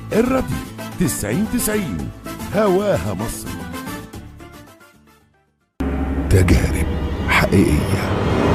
الراديو 90 90 هواها مصر تجارب حقيقية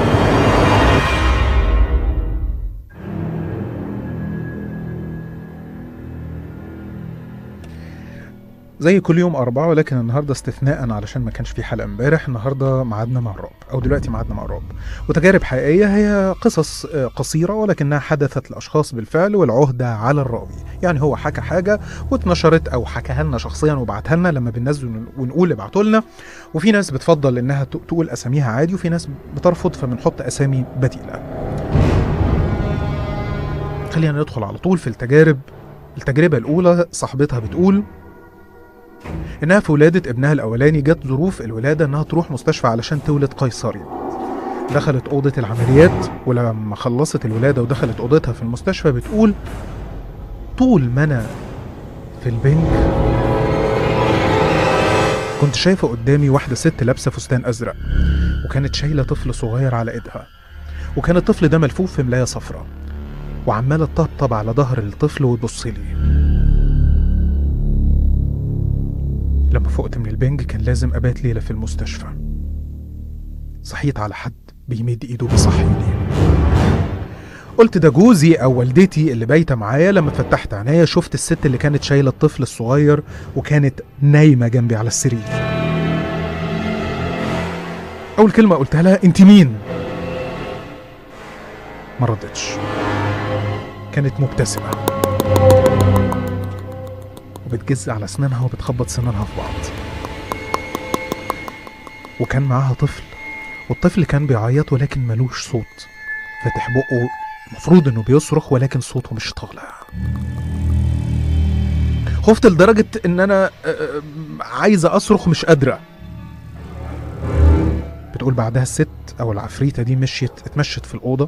زي كل يوم أربعة ولكن النهاردة استثناء علشان ما كانش في حلقة امبارح النهاردة ميعادنا مع الرعب أو دلوقتي ميعادنا مع الرعب وتجارب حقيقية هي قصص آه، قصيرة ولكنها حدثت لأشخاص بالفعل والعهدة على الراوي يعني هو حكى حاجة واتنشرت أو حكاها لنا شخصيا وبعتها لنا لما بننزل ون- ونقول ابعتوا لنا وفي ناس بتفضل إنها ت- تقول أساميها عادي وفي ناس بترفض فبنحط أسامي بديلة خلينا ندخل على طول في التجارب التجربة الأولى صاحبتها بتقول انها في ولاده ابنها الاولاني جت ظروف الولاده انها تروح مستشفى علشان تولد قيصري دخلت اوضه العمليات ولما خلصت الولاده ودخلت اوضتها في المستشفى بتقول طول ما انا في البنك كنت شايفه قدامي واحده ست لابسه فستان ازرق وكانت شايله طفل صغير على ايدها وكان الطفل ده ملفوف في ملايه صفراء وعماله تطبطب على ظهر الطفل وتبص لي لما فقت من البنج كان لازم أبات ليلة في المستشفى صحيت على حد بيمد إيده بيصحيني قلت ده جوزي أو والدتي اللي بايتة معايا لما فتحت عينيا شفت الست اللي كانت شايلة الطفل الصغير وكانت نايمة جنبي على السرير أول كلمة قلتها لها أنت مين؟ ما ردتش كانت مبتسمة وبتجز على اسنانها وبتخبط سنانها في بعض وكان معاها طفل والطفل كان بيعيط ولكن ملوش صوت فاتح بقه المفروض انه بيصرخ ولكن صوته مش طالع خفت لدرجة ان انا آه، آه، عايزة اصرخ مش قادرة بتقول بعدها الست او العفريتة دي مشيت اتمشت في الأوضة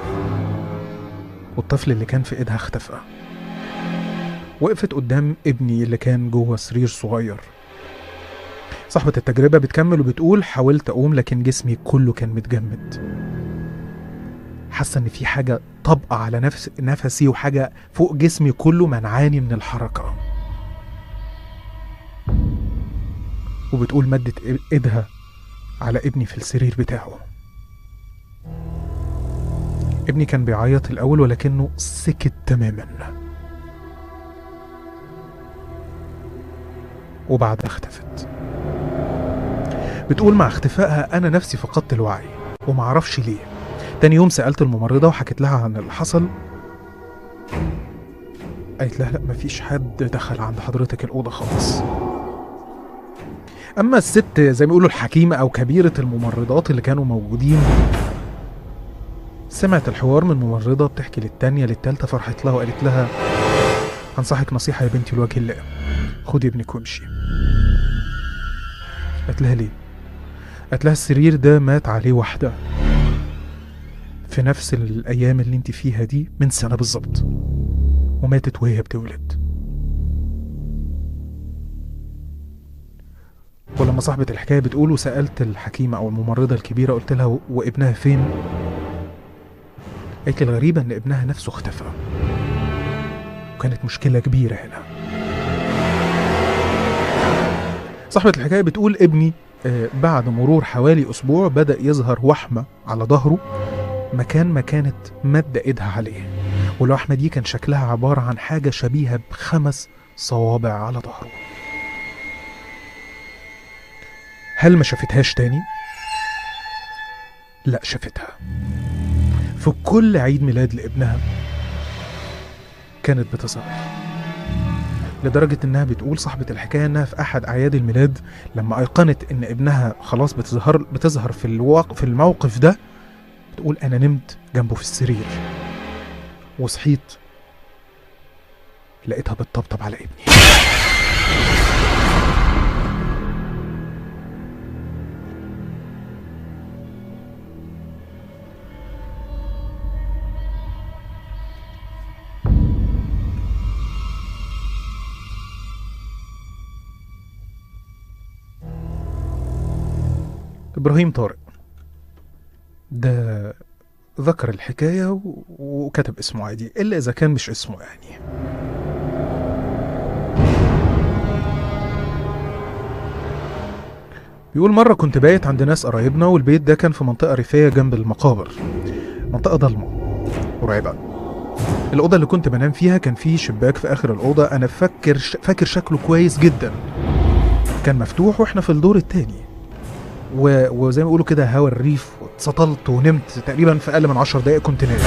والطفل اللي كان في ايدها اختفى وقفت قدام ابني اللي كان جوه سرير صغير صاحبة التجربة بتكمل وبتقول حاولت أقوم لكن جسمي كله كان متجمد حاسة إن في حاجة طابقة على نفس نفسي وحاجة فوق جسمي كله منعاني من الحركة وبتقول مدت إيدها على ابني في السرير بتاعه ابني كان بيعيط الأول ولكنه سكت تماماً وبعدها اختفت بتقول مع اختفائها انا نفسي فقدت الوعي ومعرفش ليه تاني يوم سألت الممرضة وحكيت لها عن اللي حصل قالت لها لا مفيش حد دخل عند حضرتك الأوضة خالص أما الست زي ما يقولوا الحكيمة أو كبيرة الممرضات اللي كانوا موجودين سمعت الحوار من ممرضة بتحكي للتانية للتالتة فرحت لها وقالت لها أنصحك نصيحة يا بنتي لوجه الله خدي ابنك وامشي قالت لها ليه قالت لها السرير ده مات عليه واحدة في نفس الأيام اللي انت فيها دي من سنة بالظبط وماتت وهي بتولد ولما صاحبة الحكاية بتقول وسألت الحكيمة أو الممرضة الكبيرة قلت لها "و- وابنها فين؟ قالت لي الغريبة إن ابنها نفسه اختفى وكانت مشكلة كبيرة هنا صاحبة الحكاية بتقول ابني آه، بعد مرور حوالي أسبوع بدأ يظهر وحمة على ظهره مكان ما كانت مادة إيدها عليه والوحمة دي كان شكلها عبارة عن حاجة شبيهة بخمس صوابع على ظهره هل ما شافتهاش تاني؟ لا شافتها في كل عيد ميلاد لابنها كانت بتظهر لدرجة إنها بتقول صاحبة الحكاية إنها في أحد أعياد الميلاد لما أيقنت إن ابنها خلاص بتظهر بتظهر في الواقع في الموقف ده بتقول أنا نمت جنبه في السرير وصحيت لقيتها بتطبطب على ابني إبراهيم طارق ده ذكر الحكاية و- وكتب اسمه عادي إلا إذا كان مش اسمه يعني بيقول مرة كنت بايت عند ناس قرايبنا والبيت ده كان في منطقة ريفية جنب المقابر منطقة ضلمة مرعبة الأوضة اللي كنت بنام فيها كان فيه شباك في آخر الأوضة أنا فاكر فاكر شكله كويس جدا كان مفتوح وإحنا في الدور التاني و... وزي ما بيقولوا كده هوا الريف واتسطلت ونمت تقريبا في أقل من عشر دقايق كنت نايم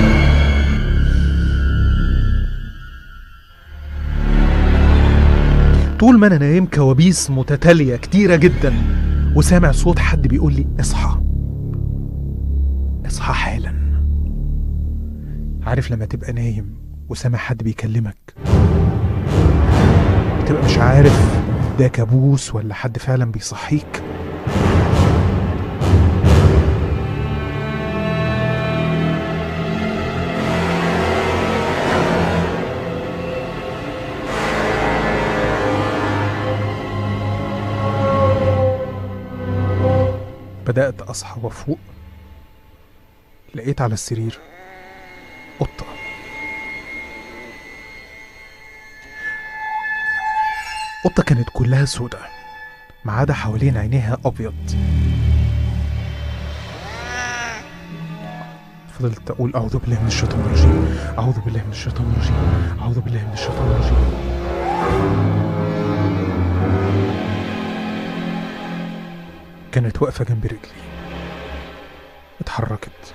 طول ما أنا نايم كوابيس متتالية كتيرة جدا وسامع صوت حد بيقول لي اصحى اصحى حالا عارف لما تبقى نايم وسامع حد بيكلمك تبقى مش عارف ده كابوس ولا حد فعلا بيصحيك بدأت أصحى وأفوق لقيت على السرير قطة قطة كانت كلها سودة ما عدا حوالين عينيها أبيض فضلت أقول أعوذ بالله من الشيطان الرجيم أعوذ بالله من الشيطان الرجيم أعوذ بالله من الشيطان الرجيم كانت واقفة جنب رجلي اتحركت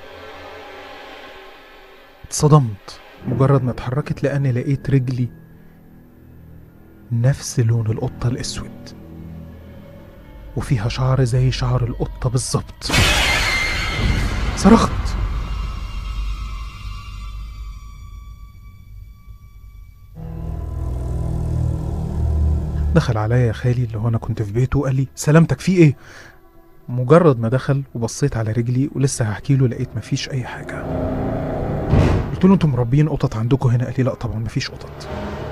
اتصدمت مجرد ما اتحركت لأني لقيت رجلي نفس لون القطة الأسود وفيها شعر زي شعر القطة بالظبط صرخت دخل عليا خالي اللي هو انا كنت في بيته وقال لي سلامتك في ايه مجرد ما دخل وبصيت على رجلي ولسه هحكي له لقيت مفيش اي حاجه قلت له انتم مربيين قطط عندكم هنا قال لي لا طبعا مفيش قطط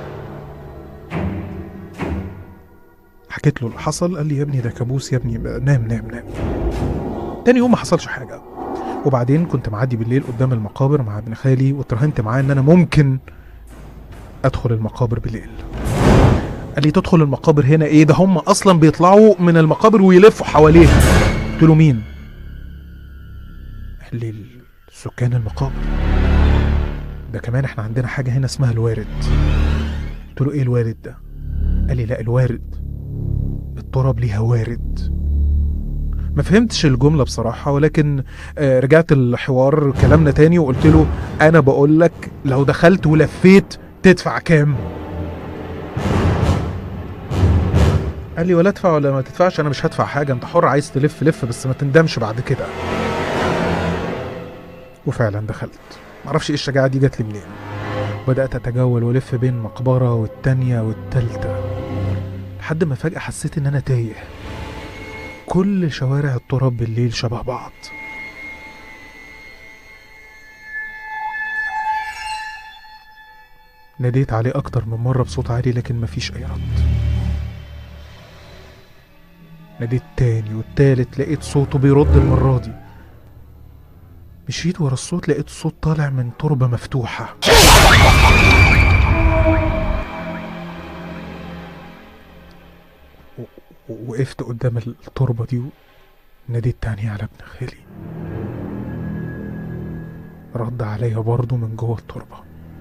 حكيت له اللي حصل قال لي يا ابني ده كابوس يا ابني بقى نام نام نام تاني يوم ما حصلش حاجه وبعدين كنت معدي بالليل قدام المقابر مع ابن خالي واترهنت معاه ان انا ممكن ادخل المقابر بالليل قال لي تدخل المقابر هنا ايه ده هم اصلا بيطلعوا من المقابر ويلفوا حواليها قلت له مين قال لي سكان المقابر ده كمان احنا عندنا حاجه هنا اسمها الوارد قلت له ايه الوارد ده قال لي لا الوارد التراب ليها وارد ما فهمتش الجمله بصراحه ولكن آه، رجعت الحوار كلامنا تاني وقلت له انا بقول لك لو دخلت ولفيت تدفع كام قال لي ولا ادفع ولا ما تدفعش انا مش هدفع حاجه انت حر عايز تلف لف بس ما تندمش بعد كده وفعلا دخلت معرفش ايه الشجاعه دي جات لي منين بدات اتجول والف بين مقبره والتانيه والتالته لحد ما فجاه حسيت ان انا تايه كل شوارع التراب بالليل شبه بعض ناديت عليه أكتر من مرة بصوت عالي لكن مفيش أي رد ناديت تاني والتالت لقيت صوته بيرد المرة دي مشيت ورا الصوت لقيت الصوت طالع من تربة مفتوحة و- و- وقفت قدام التربة دي وناديت تاني على ابن خالي رد عليا برضه من جوه التربة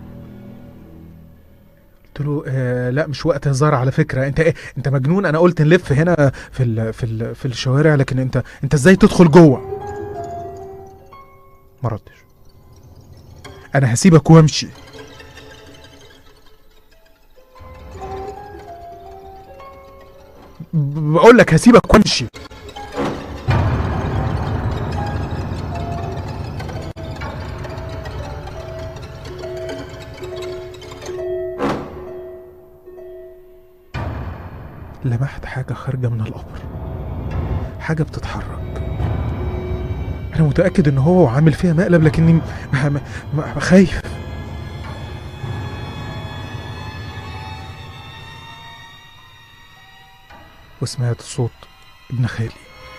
قلت له آه لا مش وقت هزار على فكره انت ايه انت مجنون انا قلت نلف هنا في ال في ال في الشوارع لكن انت انت ازاي تدخل جوه ما ردش انا هسيبك وامشي ب- بقول لك هسيبك وامشي لمحت حاجة خارجة من القبر حاجة بتتحرك أنا متأكد إن هو عامل فيها مقلب لكني م- م- م- خايف وسمعت صوت ابن خالي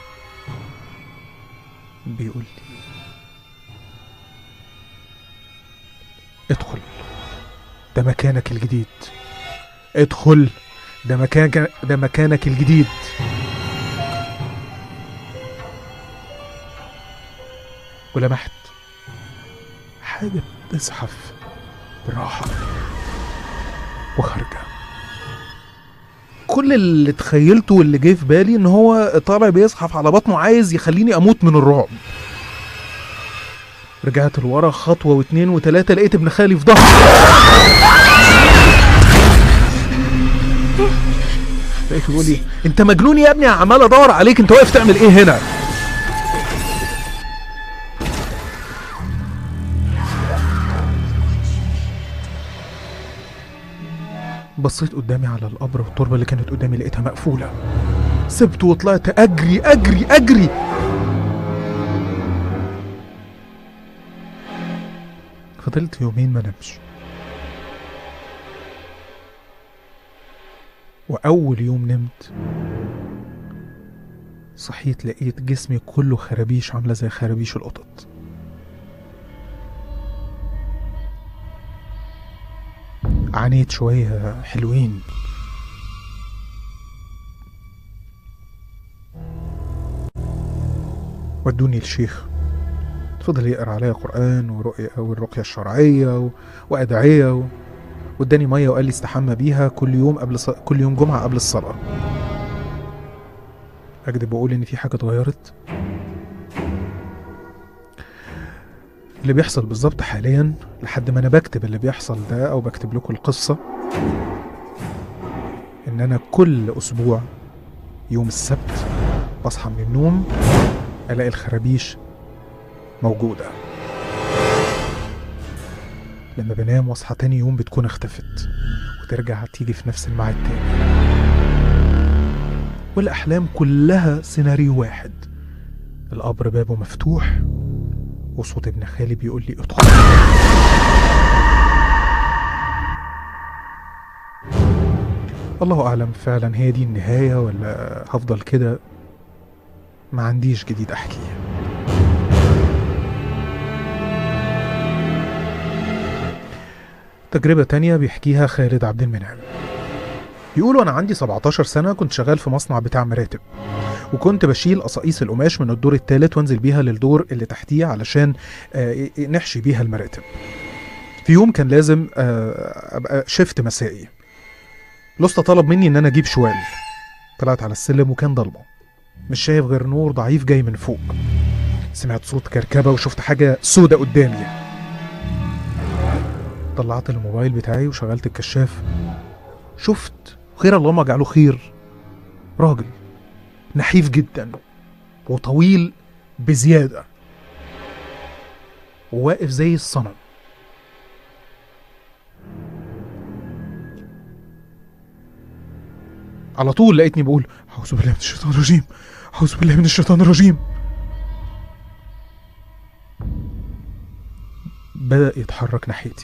بيقول لي ادخل ده مكانك الجديد ادخل ده مكانك ده مكانك الجديد ولمحت حاجة بتزحف بالراحة وخارجة كل اللي تخيلته واللي جه في بالي ان هو طالع بيزحف على بطنه عايز يخليني اموت من الرعب رجعت لورا خطوة واتنين وتلاتة لقيت ابن خالي في ظهري لقيته بيقول لي انت مجنون يا ابني عمال ادور عليك انت واقف تعمل ايه هنا بصيت قدامي على القبر والتربه اللي كانت قدامي لقيتها مقفوله سبت وطلعت اجري اجري اجري فضلت يومين ما نمش واول يوم نمت صحيت لقيت جسمي كله خرابيش عامله زي خرابيش القطط عانيت شويه حلوين ودوني الشيخ فضل يقرا عليا قرآن ورؤية والرقية الشرعية و... وأدعية و... واداني مية وقال لي استحمى بيها كل يوم قبل ص... كل يوم جمعة قبل الصلاة أكذب وأقول إن في حاجة اتغيرت اللي بيحصل بالظبط حاليا لحد ما أنا بكتب اللي بيحصل ده أو بكتب لكم القصة إن أنا كل أسبوع يوم السبت بصحى من النوم ألاقي الخرابيش موجودة لما بنام واصحى تاني يوم بتكون اختفت وترجع تيجي في نفس الميعاد تاني والأحلام كلها سيناريو واحد القبر بابه مفتوح وصوت ابن خالي بيقول لي ادخل الله أعلم فعلا هي دي النهاية ولا هفضل كده ما عنديش جديد أحكيه تجربة تانية بيحكيها خالد عبد المنعم بيقولوا أنا عندي 17 سنة كنت شغال في مصنع بتاع مراتب وكنت بشيل قصاقيس القماش من الدور الثالث وانزل بيها للدور اللي تحتيه علشان آه، نحشي بيها المراتب في يوم كان لازم آه، ابقى شفت مسائي الاسطى طلب مني ان انا اجيب شوال طلعت على السلم وكان ضلمه مش شايف غير نور ضعيف جاي من فوق سمعت صوت كركبه وشفت حاجه سودة قدامي طلعت الموبايل بتاعي وشغلت الكشاف شفت خير الله ما جعله خير راجل نحيف جدا وطويل بزيادة وواقف زي الصنم على طول لقيتني بقول أعوذ بالله من الشيطان الرجيم أعوذ بالله من الشيطان الرجيم بدأ يتحرك ناحيتي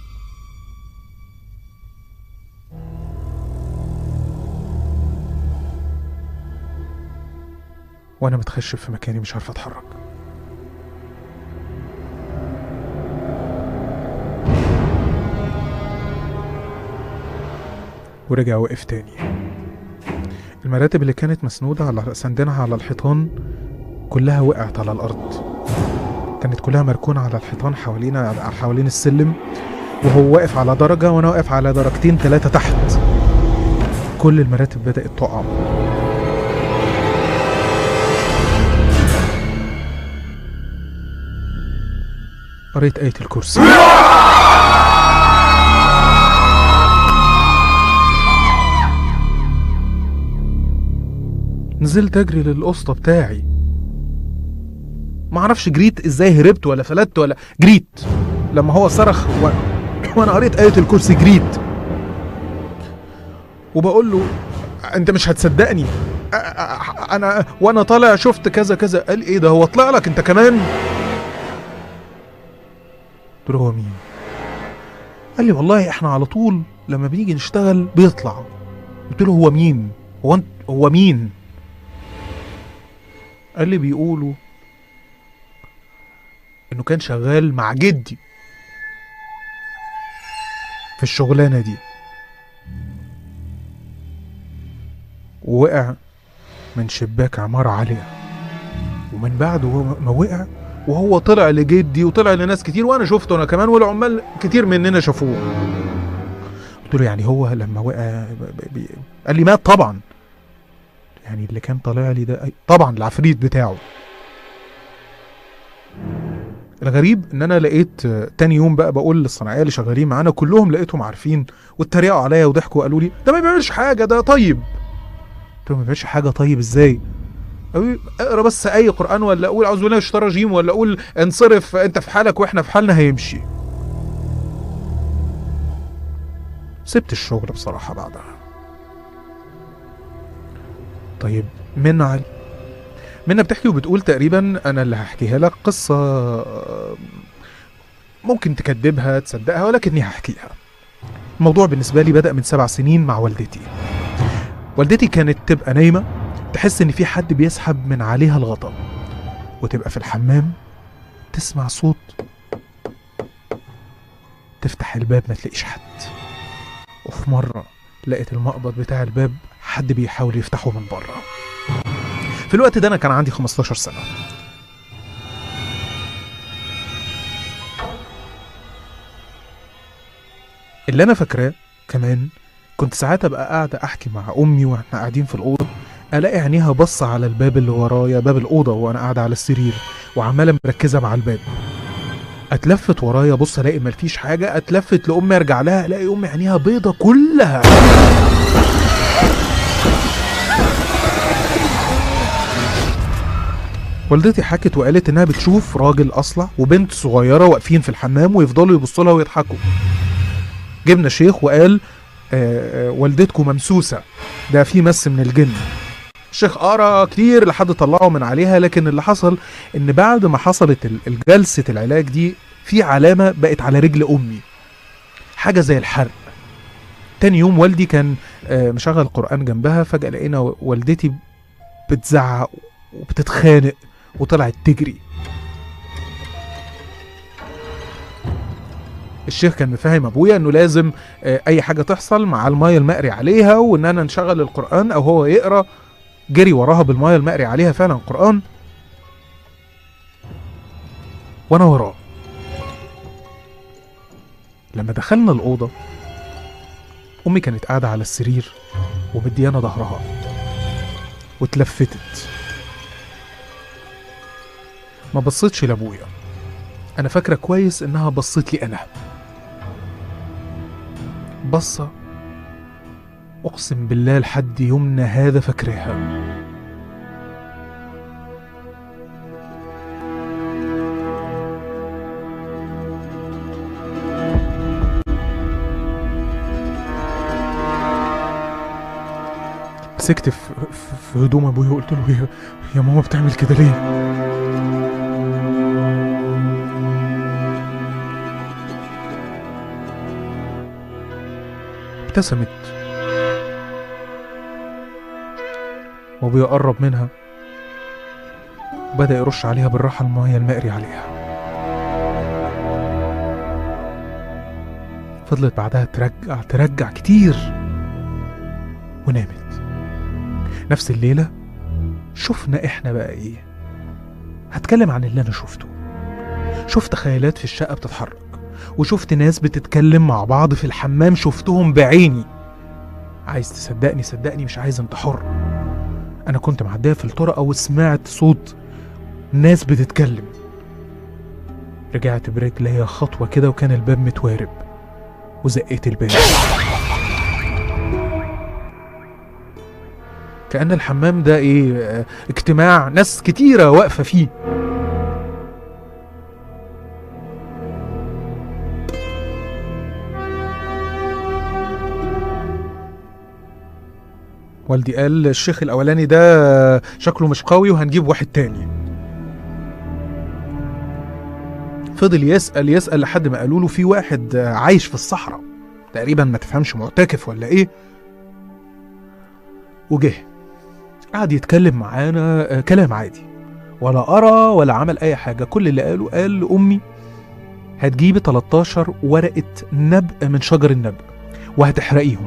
وانا متخشب في مكاني مش عارف اتحرك ورجع وقف تاني المراتب اللي كانت مسنودة على سندنها على الحيطان كلها وقعت على الأرض كانت كلها مركونة على الحيطان حوالينا حوالين السلم وهو واقف على درجة وأنا واقف على درجتين ثلاثة تحت كل المراتب بدأت تقع قريت آية الكرسي نزلت اجري للقسطى بتاعي معرفش جريت ازاي هربت ولا فلتت ولا جريت لما هو صرخ و... وانا قريت آية الكرسي جريت وبقول له انت مش هتصدقني أ- أ- انا وانا طالع شفت كذا كذا قال ايه ده هو طلع لك انت كمان قلت له هو مين قال لي والله احنا على طول لما بنيجي نشتغل بيطلع قلت له هو مين هو انت هو مين قال لي بيقولوا انه كان شغال مع جدي في الشغلانه دي ووقع من شباك عمارة عالية ومن بعد هو ما وقع وهو طلع لجدي وطلع لناس كتير وانا شفته انا كمان والعمال كتير مننا شافوه قلت له يعني هو لما وقع ب- ب- قال لي مات طبعا يعني اللي كان طالع لي ده أي- طبعا العفريت بتاعه الغريب ان انا لقيت آه، تاني يوم بقى بقول للصناعيه اللي شغالين معانا كلهم لقيتهم عارفين واتريقوا عليا وضحكوا وقالوا لي ده ما بيعملش حاجه ده طيب قلت لهم ما بيعملش حاجه طيب ازاي قالوا لي اقرا بس اي قران ولا اقول اعوذ بالله من الشيطان الرجيم ولا اقول انصرف انت في حالك واحنا في حالنا هيمشي سبت الشغل بصراحه بعدها طيب منى علي منى بتحكي وبتقول تقريبا انا اللي هحكيها لك قصه آه، ممكن تكذبها تصدقها ولكني هحكيها الموضوع بالنسبه لي بدا من سبع سنين مع والدتي والدتي كانت تبقى نايمه تحس ان في حد بيسحب من عليها الغطا وتبقى في الحمام تسمع صوت تفتح الباب ما تلاقيش حد وفي مرة لقيت المقبض بتاع الباب حد بيحاول يفتحه من بره في الوقت ده انا كان عندي 15 سنة اللي انا فاكراه كمان كنت ساعات ابقى قاعدة احكي مع امي واحنا قاعدين في الاوضة الاقي عينيها بصة على الباب اللي ورايا باب الاوضة وانا قاعدة على السرير وعمالة مركزة مع الباب اتلفت ورايا بص الاقي مفيش حاجة اتلفت لامي ارجع لها الاقي امي عينيها بيضة كلها والدتي حكت وقالت انها بتشوف راجل اصلع وبنت صغيره واقفين في الحمام ويفضلوا يبصوا لها ويضحكوا جبنا شيخ وقال آه، آه، والدتكم ممسوسه ده في مس من الجن الشيخ قرا كتير لحد طلعه من عليها لكن اللي حصل ان بعد ما حصلت ال- الجلسه العلاج دي في علامه بقت على رجل امي حاجه زي الحرق تاني يوم والدي كان آه، مشغل قران جنبها فجاه لقينا والدتي بتزعق وبتتخانق وطلعت تجري الشيخ كان مفهم ابويا انه لازم آه، اي حاجه تحصل مع المايه المقري عليها وان انا نشغل القران او هو يقرا جري وراها بالمايه المقري عليها فعلا قران وانا وراه لما دخلنا الاوضه امي كانت قاعده على السرير ومديانه ظهرها واتلفتت ما بصيتش لابويا انا فاكره كويس انها بصت لي انا بصه اقسم بالله لحد يومنا هذا فاكراها مسكت في, في- في هدوم ابويا وقلت له يا, يا ماما بتعمل كده ليه ابتسمت وابويا قرب منها وبدأ يرش عليها بالراحة المية المقري عليها فضلت بعدها ترجع ترجع كتير ونامت نفس الليلة شفنا احنا بقى ايه هتكلم عن اللي انا شفته شفت خيالات في الشقة بتتحرك وشفت ناس بتتكلم مع بعض في الحمام شفتهم بعيني عايز تصدقني صدقني مش عايز انت حر انا كنت معديه في الطرقه وسمعت صوت ناس بتتكلم رجعت برجليا خطوه كده وكان الباب متوارب وزقيت الباب كأن الحمام ده ايه آه، اجتماع ناس كتيرة واقفة فيه والدي قال الشيخ الاولاني ده شكله مش قوي وهنجيب واحد تاني فضل يسأل يسأل لحد ما قالوا له في واحد عايش في الصحراء تقريبا ما تفهمش معتكف ولا ايه وجه قعد يتكلم معانا آه، كلام عادي ولا قرا ولا عمل اي حاجه كل اللي قاله قال لامي هتجيبي 13 ورقه نبق من شجر النبق وهتحرقيهم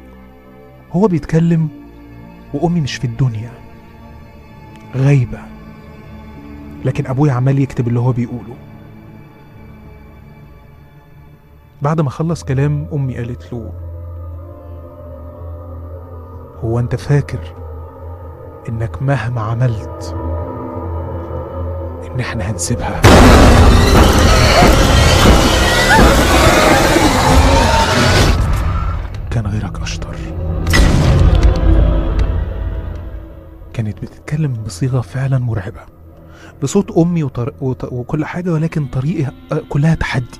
هو بيتكلم وامي مش في الدنيا غايبه لكن ابويا عمال يكتب اللي هو بيقوله بعد ما خلص كلام امي قالت له هو انت فاكر انك مهما عملت ان احنا هنسيبها كان غيرك اشطر كانت بتتكلم بصيغه فعلا مرعبه بصوت امي وطر... وط... وكل حاجه ولكن طريقه آه، كلها تحدي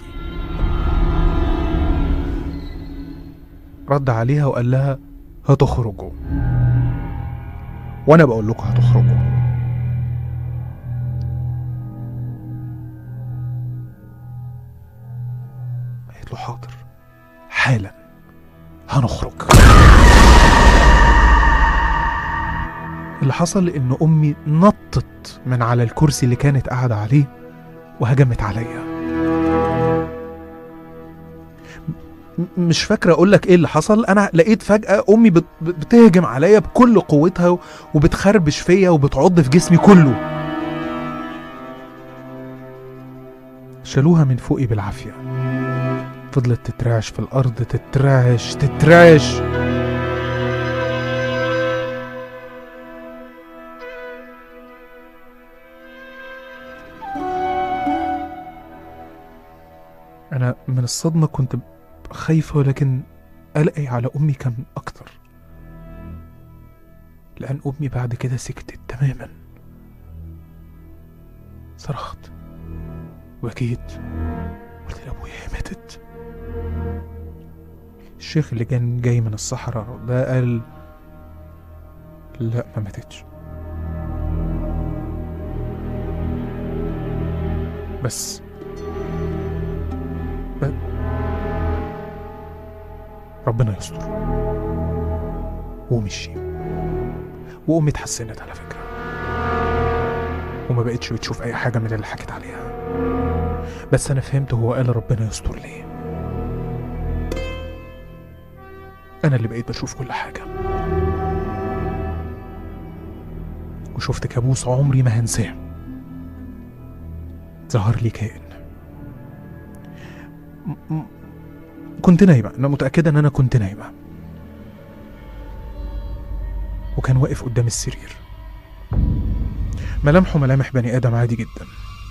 رد عليها وقال لها هتخرجوا وانا بقول لكم هتخرجوا قالت له حاضر حالا هنخرج اللي حصل ان امي نطت من على الكرسي اللي كانت قاعده عليه وهجمت عليا م- مش فاكره اقول لك ايه اللي حصل انا لقيت فجاه امي بت- بتهجم عليا بكل قوتها وبتخربش فيا وبتعض في جسمي كله شالوها من فوقي بالعافيه فضلت تترعش في الارض تترعش تترعش انا من الصدمه كنت خايفه ولكن قلقي على امي كان اكتر لان امي بعد كده سكتت تماما صرخت وبكيت قلت لابويا هي ماتت الشيخ اللي كان جاي من الصحراء ده قال لا ما ماتتش بس ب... ربنا يستر ومشي وأمي اتحسنت على فكرة وما بقتش بتشوف أي حاجة من اللي حكيت عليها بس أنا فهمت هو قال ربنا يستر ليه أنا اللي بقيت بشوف كل حاجة وشفت كابوس عمري ما هنساه ظهر لي كائن م- م- كنت نايمة أنا متأكدة إن أنا كنت نايمة وكان واقف قدام السرير ملامحه ملامح بني آدم عادي جدا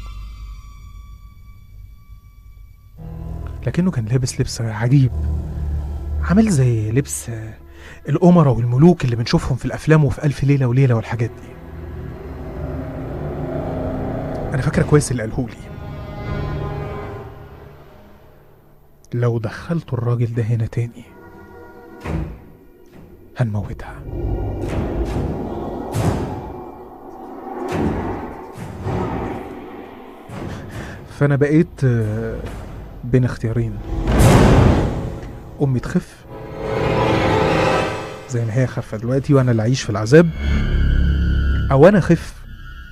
لكنه كان لابس لبس عجيب عامل زي لبس آه، الأمراء والملوك اللي بنشوفهم في الأفلام وفي ألف ليلة وليلة والحاجات دي أنا فاكرة كويس اللي قالهولي لو دخلتوا الراجل ده هنا تاني هنموتها فأنا بقيت آه، بين اختيارين أمي تخف زي ما هي خفة دلوقتي وأنا اللي أعيش في العذاب أو أنا أخف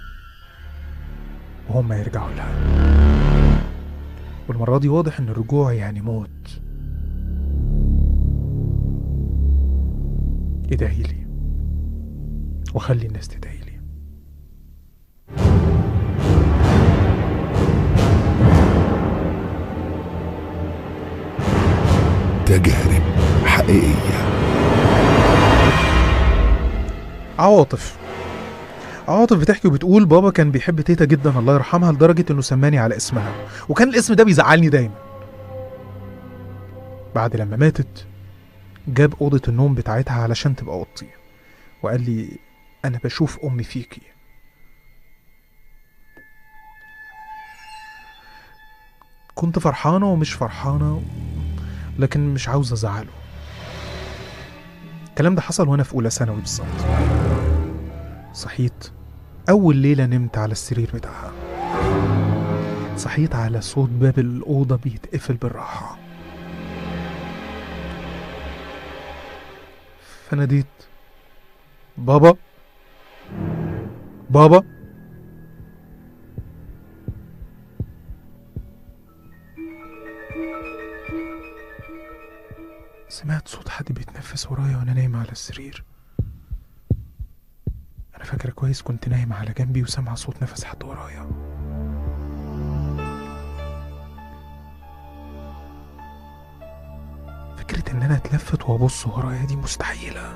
وهم يرجعوا لها والمرة دي واضح إن الرجوع يعني موت ادعي لي وخلي الناس تدعي لي تجارب حقيقية عواطف عواطف بتحكي وبتقول بابا كان بيحب تيتا جدا الله يرحمها لدرجة انه سماني على اسمها وكان الاسم ده بيزعلني دايما بعد لما ماتت جاب أوضة النوم بتاعتها علشان تبقى أوضتي وقال لي أنا بشوف أمي فيكي كنت فرحانة ومش فرحانة لكن مش عاوز أزعله الكلام ده حصل وأنا في أولى ثانوي بالظبط صحيت أول ليلة نمت على السرير بتاعها صحيت على صوت باب الأوضة بيتقفل بالراحة فناديت بابا بابا سمعت صوت حد بيتنفس ورايا وانا نايم على السرير انا فاكرة كويس كنت نايمة على جنبي وسامعة صوت نفس حد ورايا فكرة إن أنا أتلفت وأبص ورايا دي مستحيلة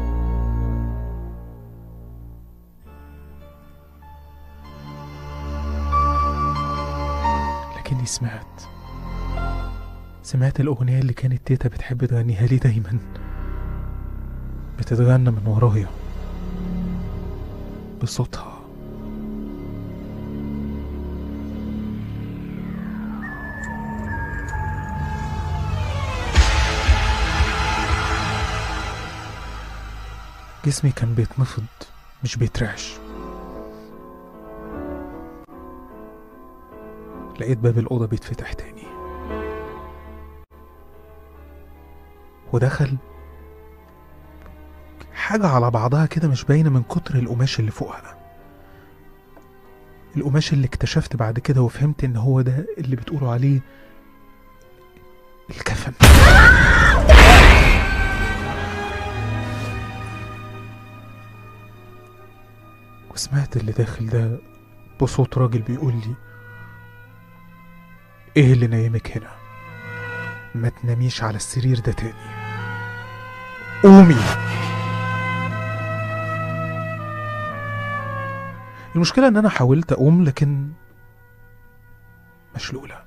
لكني سمعت سمعت الأغنية اللي كانت تيتا بتحب تغنيها لي دايما بتتغنى من ورايا بصوتها جسمي كان بيتنفض مش بيترعش لقيت باب الأوضة بيتفتح تاني ودخل حاجة على بعضها كده مش باينة من كتر القماش اللي فوقها القماش اللي اكتشفت بعد كده وفهمت ان هو ده اللي بتقولوا عليه الكفن وسمعت اللي داخل ده بصوت راجل بيقول لي ايه اللي نايمك هنا ما تناميش على السرير ده تاني قومي المشكلة ان انا حاولت اقوم لكن مشلولة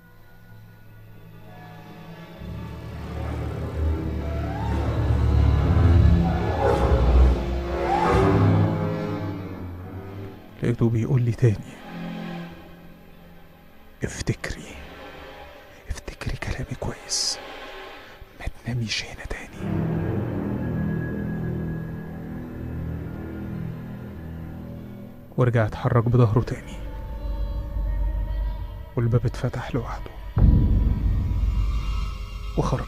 لقيته بيقول لي تاني افتكري افتكري كلامي كويس ما تناميش هنا تاني ورجع اتحرك بظهره تاني والباب اتفتح لوحده وخرج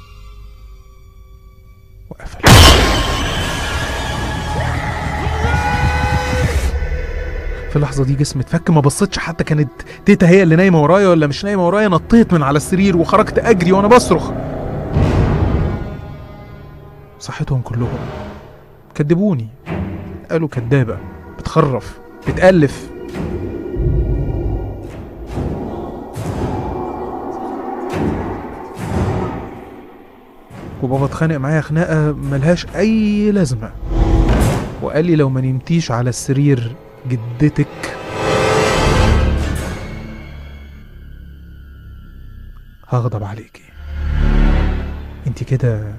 وقفل في اللحظة دي جسمي اتفك ما بصيتش حتى كانت تيتا هي اللي نايمة ورايا ولا مش نايمة ورايا نطيت من على السرير وخرجت أجري وأنا بصرخ صحتهم كلهم كدبوني قالوا كدابة بتخرف بتألف وبابا اتخانق معايا خناقة ملهاش أي لازمة وقال لي لو ما نمتيش على السرير جدتك هغضب عليكي انت كده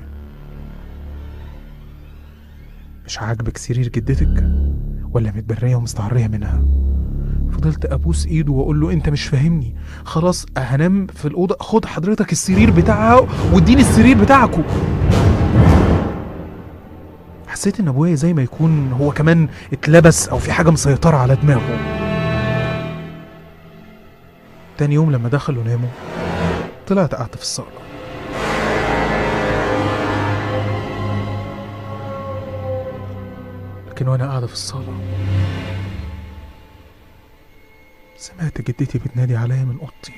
مش عاجبك سرير جدتك ولا متبرية ومستعرية منها فضلت ابوس ايده واقول له انت مش فاهمني خلاص هنام في الاوضه خد حضرتك السرير بتاعها واديني السرير بتاعكو حسيت ان ابويا زي ما يكون هو كمان اتلبس او في حاجه مسيطره على دماغه تاني يوم لما دخلوا ناموا طلعت قعدت في الصاله لكن وانا قاعده في الصاله سمعت جدتي بتنادي عليا من اوضتي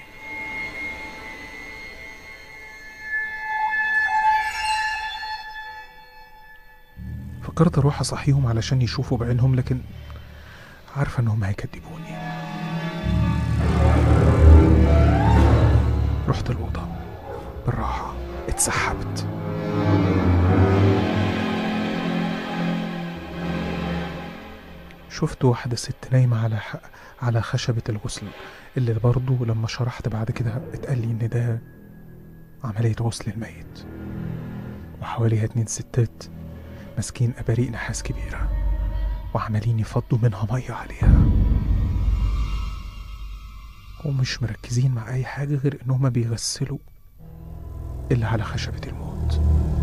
فكرت اروح اصحيهم علشان يشوفوا بعينهم لكن عارفه انهم هيكدبوني رحت الاوضه بالراحه اتسحبت شفت واحدة ست نايمة على ح... على خشبة الغسل اللي برضه لما شرحت بعد كده اتقال لي إن ده عملية غسل الميت وحواليها اتنين ستات ماسكين أباريق نحاس كبيرة وعمالين يفضوا منها مية عليها ومش مركزين مع أي حاجة غير إن هما بيغسلوا اللي على خشبة الموت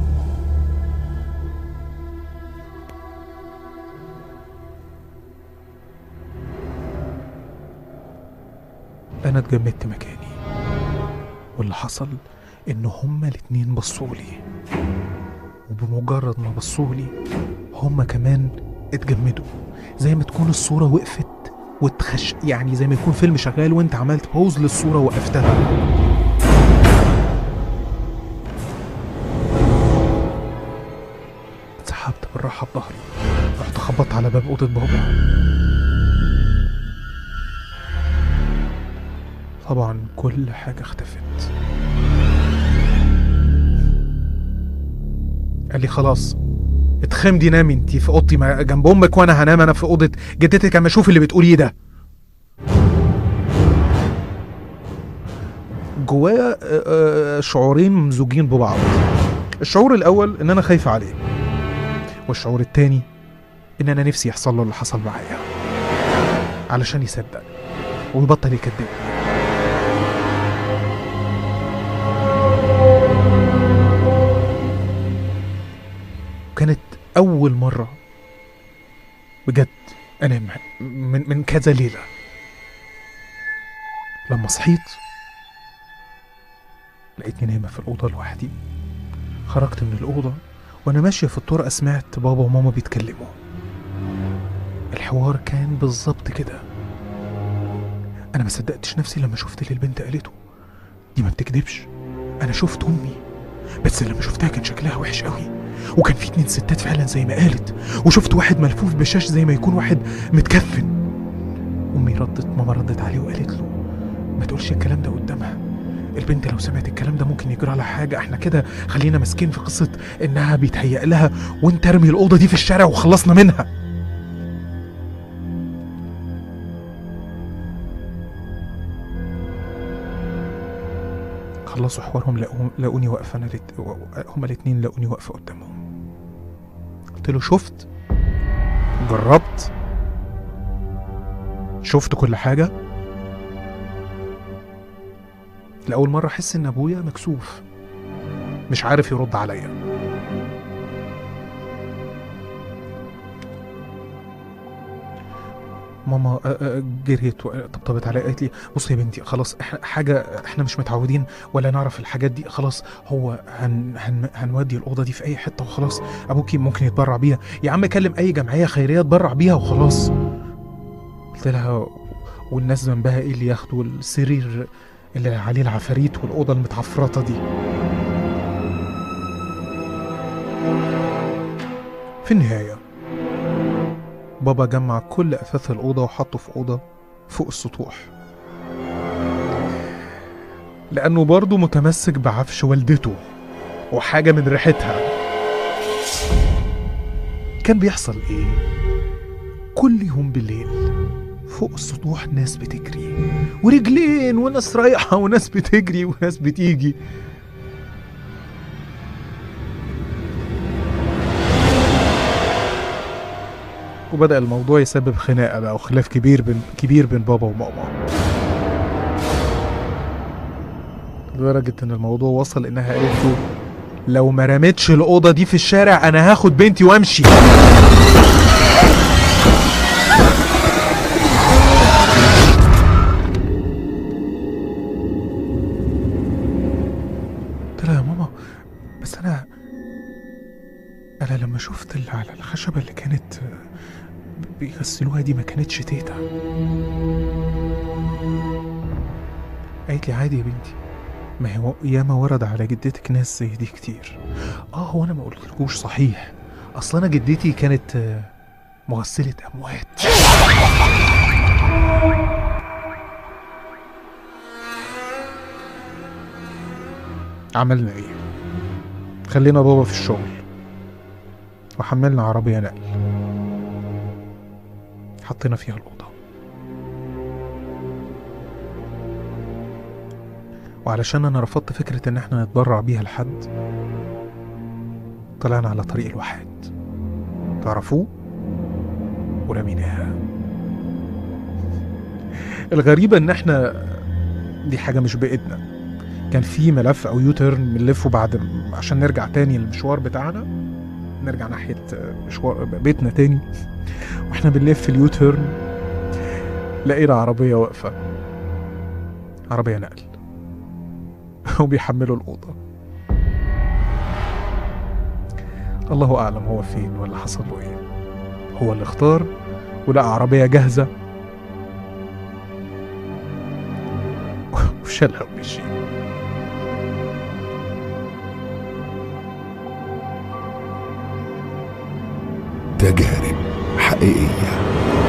أنا اتجمدت مكاني واللي حصل إن هما الاتنين بصولي وبمجرد ما بصولي هما كمان اتجمدوا زي ما تكون الصورة وقفت وتخش يعني زي ما يكون فيلم شغال وانت عملت بوز للصورة وقفتها اتسحبت بالراحة بظهري رحت خبطت على باب اوضه بابا طبعا كل حاجه اختفت قال لي خلاص اتخمدي نامي انتي في اوضتي ما- جنب امك وانا هنام انا في اوضه جدتك اما اشوف اللي بتقوليه ده جوايا آه، آه، شعورين ممزوجين ببعض الشعور الاول ان انا خايفه عليه والشعور التاني ان انا نفسي يحصل له اللي حصل معايا علشان يصدق ويبطل يكذبني كانت اول مره بجد انام من من كذا ليله لما صحيت لقيتني نايمه في الاوضه لوحدي خرجت من الاوضه وانا ماشيه في الطرقه سمعت بابا وماما بيتكلموا الحوار كان بالظبط كده انا ما صدقتش نفسي لما شفت اللي البنت قالته دي ما بتكدبش انا شفت امي بس لما شفتها كان شكلها وحش قوي وكان في اتنين ستات فعلا زي ما قالت وشفت واحد ملفوف بشاش زي ما يكون واحد متكفن امي ردت ماما ردت عليه وقالت له ما تقولش الكلام ده قدامها البنت لو سمعت الكلام ده ممكن يجرى لها حاجه احنا كده خلينا ماسكين في قصه انها بيتهيأ لها وانت ارمي الاوضه دي في الشارع وخلصنا منها خلصوا حوارهم لقوا لقوني واقفه انا لت... هما الاتنين لقوني واقفه قدامهم قلت له شفت جربت شفت كل حاجه لأول مرة أحس إن أبويا مكسوف مش عارف يرد عليا ماما آه، آه، جريت طبطبت عليا قالت لي بصي يا بنتي خلاص إحنا حاجه احنا مش متعودين ولا نعرف الحاجات دي خلاص هو هن هن هنودي الاوضه دي في اي حته وخلاص ابوكي ممكن يتبرع بيها يا عم كلم اي جمعيه خيريه تبرع بيها وخلاص قلت لها والناس ذنبها ايه اللي ياخدوا السرير اللي عليه العفاريت والاوضه المتعفرطه دي في النهايه بابا جمع كل اثاث الاوضه وحطه في اوضه فوق السطوح لانه برضه متمسك بعفش والدته وحاجه من ريحتها كان بيحصل ايه كل يوم بالليل فوق السطوح ناس بتجري ورجلين وناس رايحة وناس بتجري وناس بتيجي وبدأ الموضوع يسبب خناقة بقى وخلاف كبير بين كبير بين بابا وماما لدرجة إن الموضوع وصل إنها قالت له لو ما رميتش الأوضة دي في الشارع أنا هاخد بنتي وأمشي قلت لها يا ماما بس انا انا لما شفت اللي على الخشبه اللي كانت بيغسلوها دي ما كانتش تيتا قالت لي عادي يا بنتي ما هو ياما ورد على جدتك ناس زي دي كتير اه هو انا ما قلتلكوش صحيح اصل انا جدتي كانت آه، مغسله اموات عملنا ايه خلينا بابا في الشغل وحملنا عربية نقل حطينا فيها الأوضة وعلشان أنا رفضت فكرة إن احنا نتبرع بيها لحد طلعنا على طريق الواحات تعرفوه ورميناها الغريبة إن احنا دي حاجة مش بإيدنا كان في ملف او يوتيرن بنلفه بعد م- عشان نرجع تاني المشوار بتاعنا نرجع ناحيه آه، مشوار بيتنا تاني واحنا بنلف اليوتيرن لقينا عربيه واقفه عربيه نقل وبيحملوا الاوضه الله اعلم هو فين ولا حصل له ايه هو اللي اختار ولقى عربيه جاهزه وشالها ومشي تجارب حقيقية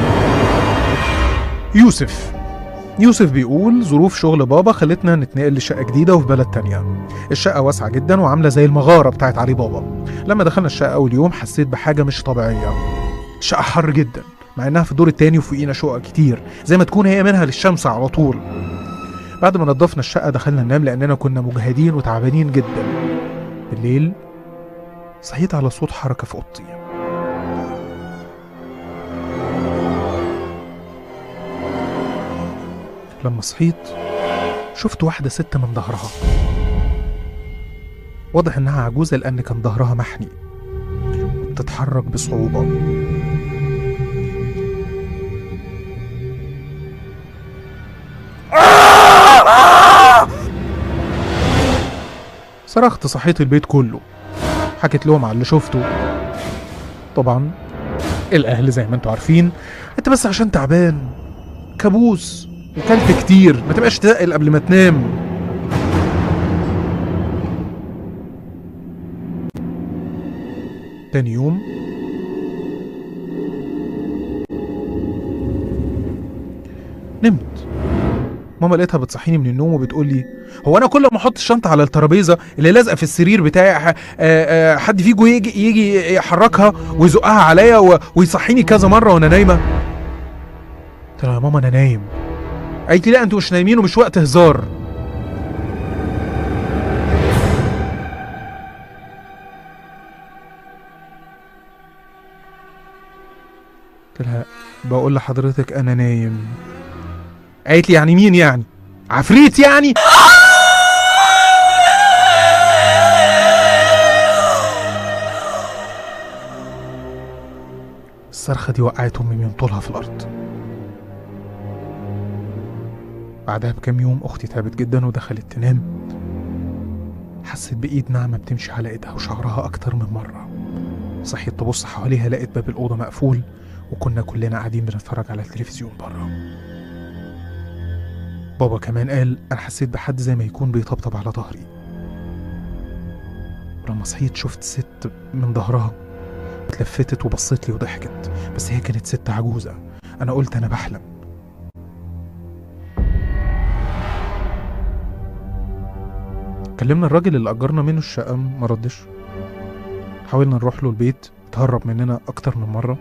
يوسف يوسف بيقول ظروف شغل بابا خلتنا نتنقل لشقة جديدة وفي بلد تانية الشقة واسعة جدا وعاملة زي المغارة بتاعت علي بابا لما دخلنا الشقة أول يوم حسيت بحاجة مش طبيعية الشقة حر جدا مع إنها في الدور التاني وفوقينا شقق كتير زي ما تكون هي منها للشمس على طول بعد ما نضفنا الشقة دخلنا ننام لأننا كنا مجهدين وتعبانين جدا بالليل صحيت على صوت حركة في أوضتي لما صحيت شفت واحدة ست من ظهرها واضح إنها عجوزة لأن كان ظهرها محني بتتحرك بصعوبة صرخت صحيت البيت كله حكيت لهم على اللي شفته طبعا الأهل زي ما انتوا عارفين انت بس عشان تعبان كابوس وكلت كتير ما تبقاش تقل قبل ما تنام تاني يوم نمت ماما لقيتها بتصحيني من النوم وبتقول لي هو انا كل ما احط الشنطه على الترابيزه اللي لازقه في السرير بتاعي ح- آه، آه، حد فيكم يجي يجي يحركها ويزقها عليا و- ويصحيني كذا مره وانا نايمه قلت لها يا ماما انا نايم قالت لي لا انتوا مش نايمين ومش وقت هزار قلت لها بقول لحضرتك انا نايم قالت لي يعني مين يعني عفريت يعني الصرخة دي وقعت أمي من طولها في الأرض بعدها بكام يوم أختي تعبت جدا ودخلت تنام حست بإيد ناعمة بتمشي على إيدها وشعرها أكتر من مرة صحيت تبص حواليها لقيت باب الأوضة مقفول وكنا كلنا قاعدين بنتفرج على التلفزيون بره بابا كمان قال أنا حسيت بحد زي ما يكون بيطبطب على ظهري ولما صحيت شفت ست من ظهرها اتلفتت وبصت لي وضحكت بس هي كانت ست عجوزة أنا قلت أنا بحلم كلمنا الراجل اللي أجرنا منه الشقة ما ردش حاولنا نروح له البيت اتهرب مننا أكتر من مرة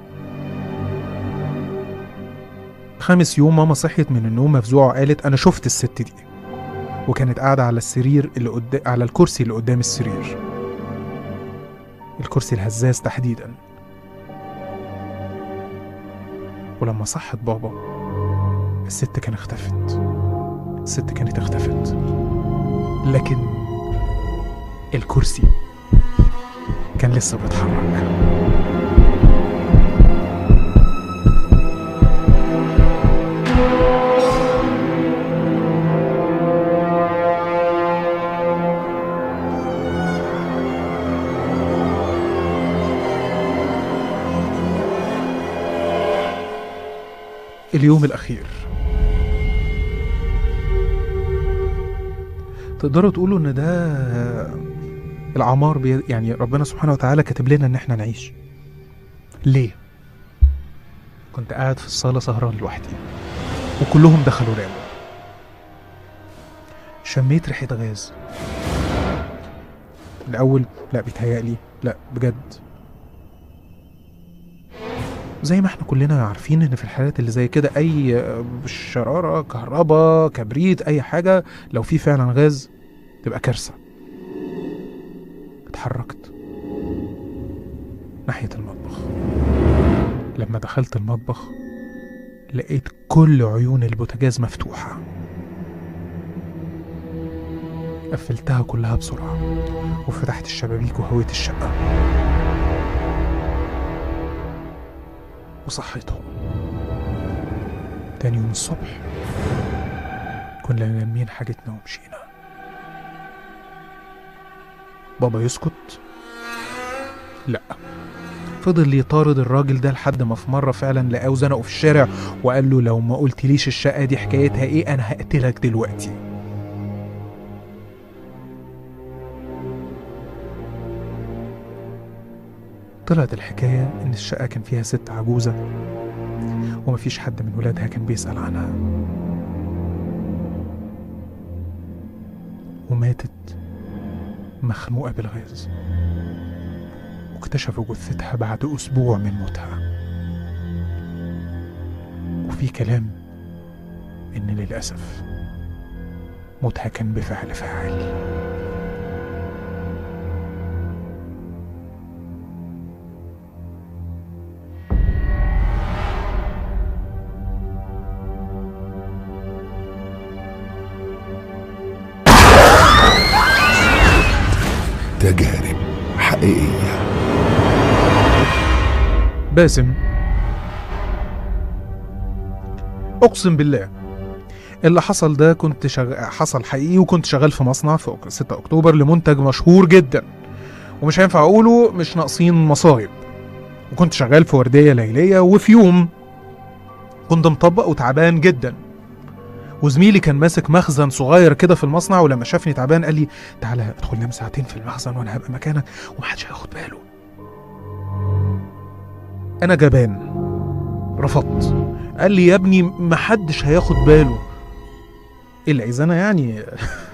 خامس يوم ماما صحيت من النوم مفزوعة وقالت أنا شفت الست دي وكانت قاعدة على السرير اللي قدام على الكرسي اللي قدام السرير الكرسي الهزاز تحديدا ولما صحت بابا الست كان اختفت الست كانت اختفت لكن الكرسي كان لسه بيتحرك اليوم الأخير تقدروا تقولوا إن ده الأعمار بي... يعني ربنا سبحانه وتعالى كاتب لنا إن إحنا نعيش ليه؟ كنت قاعد في الصالة سهران لوحدي وكلهم دخلوا ناموا شميت ريحة غاز الأول لا بيتهيألي لا بجد زي ما احنا كلنا عارفين ان في الحالات اللي زي كده اي آه، شرارة كهرباء كبريت اي حاجة لو في فعلا غاز تبقى كارثة اتحركت ناحية المطبخ لما دخلت المطبخ لقيت كل عيون البوتاجاز مفتوحة قفلتها كلها بسرعة وفتحت الشبابيك وهويت الشقة وصحيتهم تاني يوم الصبح كنا لامين حاجتنا ومشينا بابا يسكت لا فضل يطارد الراجل ده لحد ما في مرة فعلا لقاه وزنقه في الشارع وقال له لو ما قلتليش الشقة دي حكايتها ايه انا هقتلك دلوقتي طلعت الحكاية إن الشقة كان فيها ست عجوزة ومفيش حد من ولادها كان بيسأل عنها وماتت مخنوقة بالغاز واكتشفوا جثتها بعد أسبوع من موتها وفي كلام إن للأسف موتها كان بفعل فاعل تجارب حقيقية باسم اقسم بالله اللي حصل ده كنت شغ... حصل حقيقي وكنت شغال في مصنع في أك- 6 اكتوبر لمنتج مشهور جدا ومش هينفع اقوله مش ناقصين مصايب وكنت شغال في ورديه ليليه وفي يوم كنت مطبق وتعبان جدا وزميلي كان ماسك مخزن صغير كده في المصنع ولما شافني تعبان قال لي تعالى ادخل نام ساعتين في المخزن وانا هبقى مكانك ومحدش هياخد باله انا جبان رفضت قال لي يا ابني محدش هياخد باله الا اذا انا يعني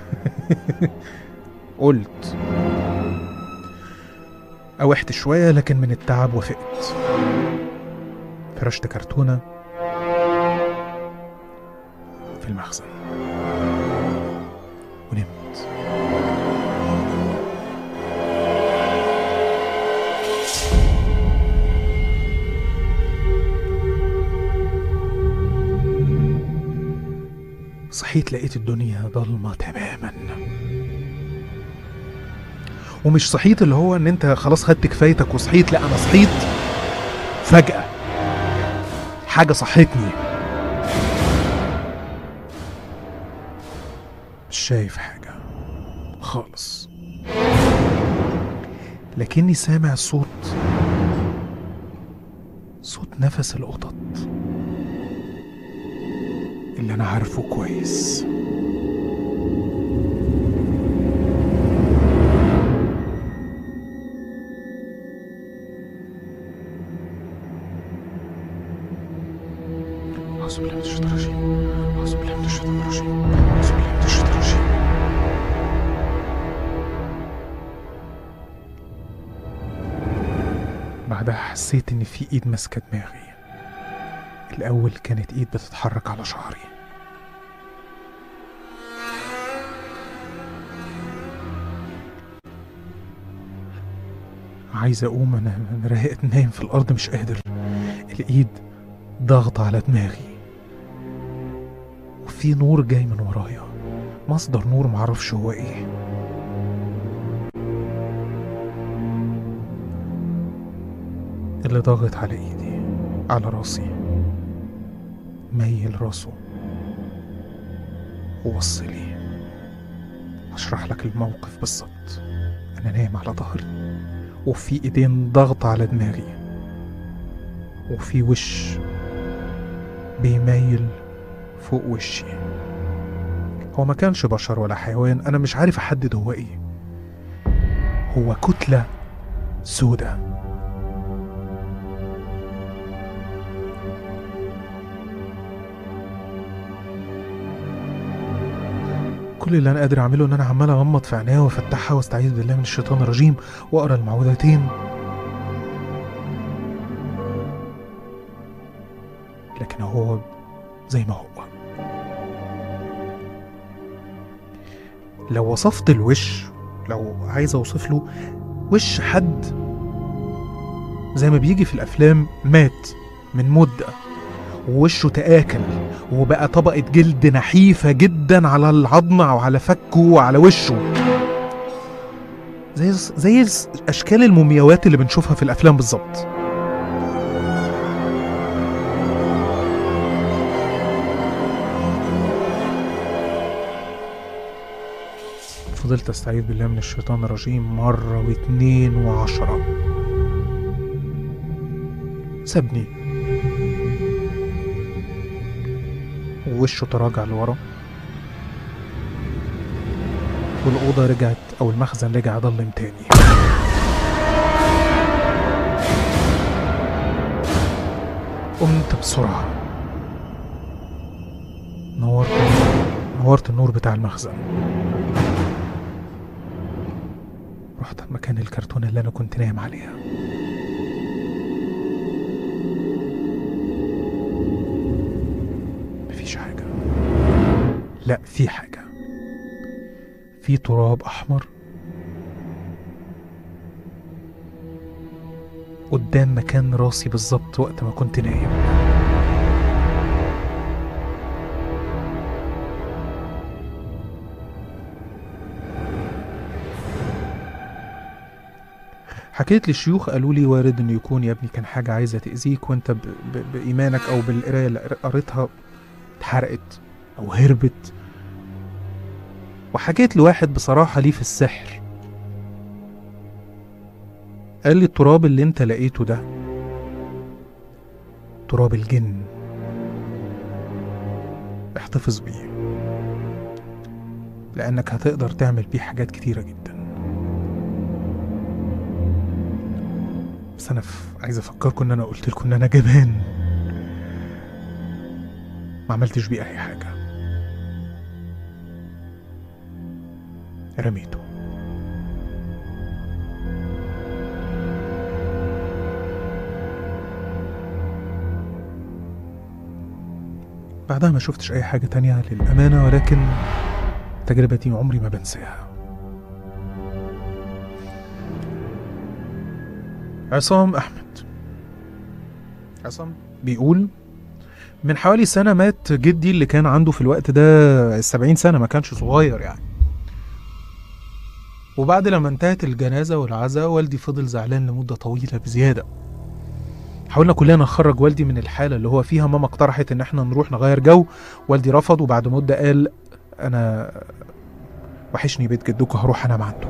قلت اوحت شويه لكن من التعب وافقت فرشت كرتونه في المخزن ونمت صحيت لقيت الدنيا ضلمة تماما ومش صحيت اللي هو ان انت خلاص خدت كفايتك وصحيت لا انا صحيت فجأة حاجة صحتني مش شايف حاجة خالص لكني سامع صوت صوت نفس القطط اللي انا عارفه كويس أعوذ بالله من الشيطان الرجيم أعوذ بالله من الشيطان الرجيم أعوذ بالله من الشيطان الرجيم بعدها حسيت إن في إيد ماسكة دماغي الأول كانت إيد بتتحرك على شعري عايز أقوم أنا أنا راقد نايم في الأرض مش قادر الإيد ضغط على دماغي وفي نور جاي من ورايا مصدر نور معرفش هو ايه اللي ضاغط على ايدي على راسي ميل راسه وبص لي هشرح لك الموقف بالظبط انا نايم على ظهري وفي ايدين ضغط على دماغي وفي وش بيميل فوق وشي هو ما كانش بشر ولا حيوان انا مش عارف احدد هو ايه هو كتلة سودة كل اللي انا قادر اعمله ان انا عمال اغمض في عينيا وافتحها واستعيذ بالله من الشيطان الرجيم واقرا المعوذتين لكن هو زي ما هو لو وصفت الوش لو عايز اوصف له وش حد زي ما بيجي في الافلام مات من مده ووشه تآكل وبقى طبقة جلد نحيفة جدا على العظم أو على فكه وعلى وشه زي زي أشكال المومياوات اللي بنشوفها في الأفلام بالظبط فضلت استعيذ بالله من الشيطان الرجيم مرة واتنين وعشرة سابني ووشه تراجع لورا والأوضة رجعت أو المخزن رجع ضلم تاني قمت بسرعة نورت نورت النور بتاع المخزن رحت مكان الكرتون اللي أنا كنت نايم عليها مفيش حاجة لا في حاجة في تراب أحمر قدام مكان راسي بالظبط وقت ما كنت نايم حكيت للشيوخ قالوا لي وارد انه يكون يا ابني كان حاجه عايزه تاذيك وانت ب... ب... بايمانك او بالقرايه اللي قريتها اتحرقت او هربت وحكيت لواحد بصراحه ليه في السحر قال لي التراب اللي انت لقيته ده تراب الجن احتفظ بيه لانك هتقدر تعمل بيه حاجات كتيره جدا بس انا ف... عايز افكركم ان انا قلت لكم ان انا جبان ما عملتش بيه اي حاجه رميته بعدها ما شفتش اي حاجه تانية للامانه ولكن التجربه دي عمري ما بنساها عصام احمد عصام بيقول من حوالي سنة مات جدي اللي كان عنده في الوقت ده السبعين سنة ما كانش صغير يعني وبعد لما انتهت الجنازة والعزاء والدي فضل زعلان لمدة طويلة بزيادة حاولنا كلنا نخرج والدي من الحالة اللي هو فيها ماما اقترحت ان احنا نروح نغير جو والدي رفض وبعد مدة قال انا وحشني بيت جدكم هروح انام عنده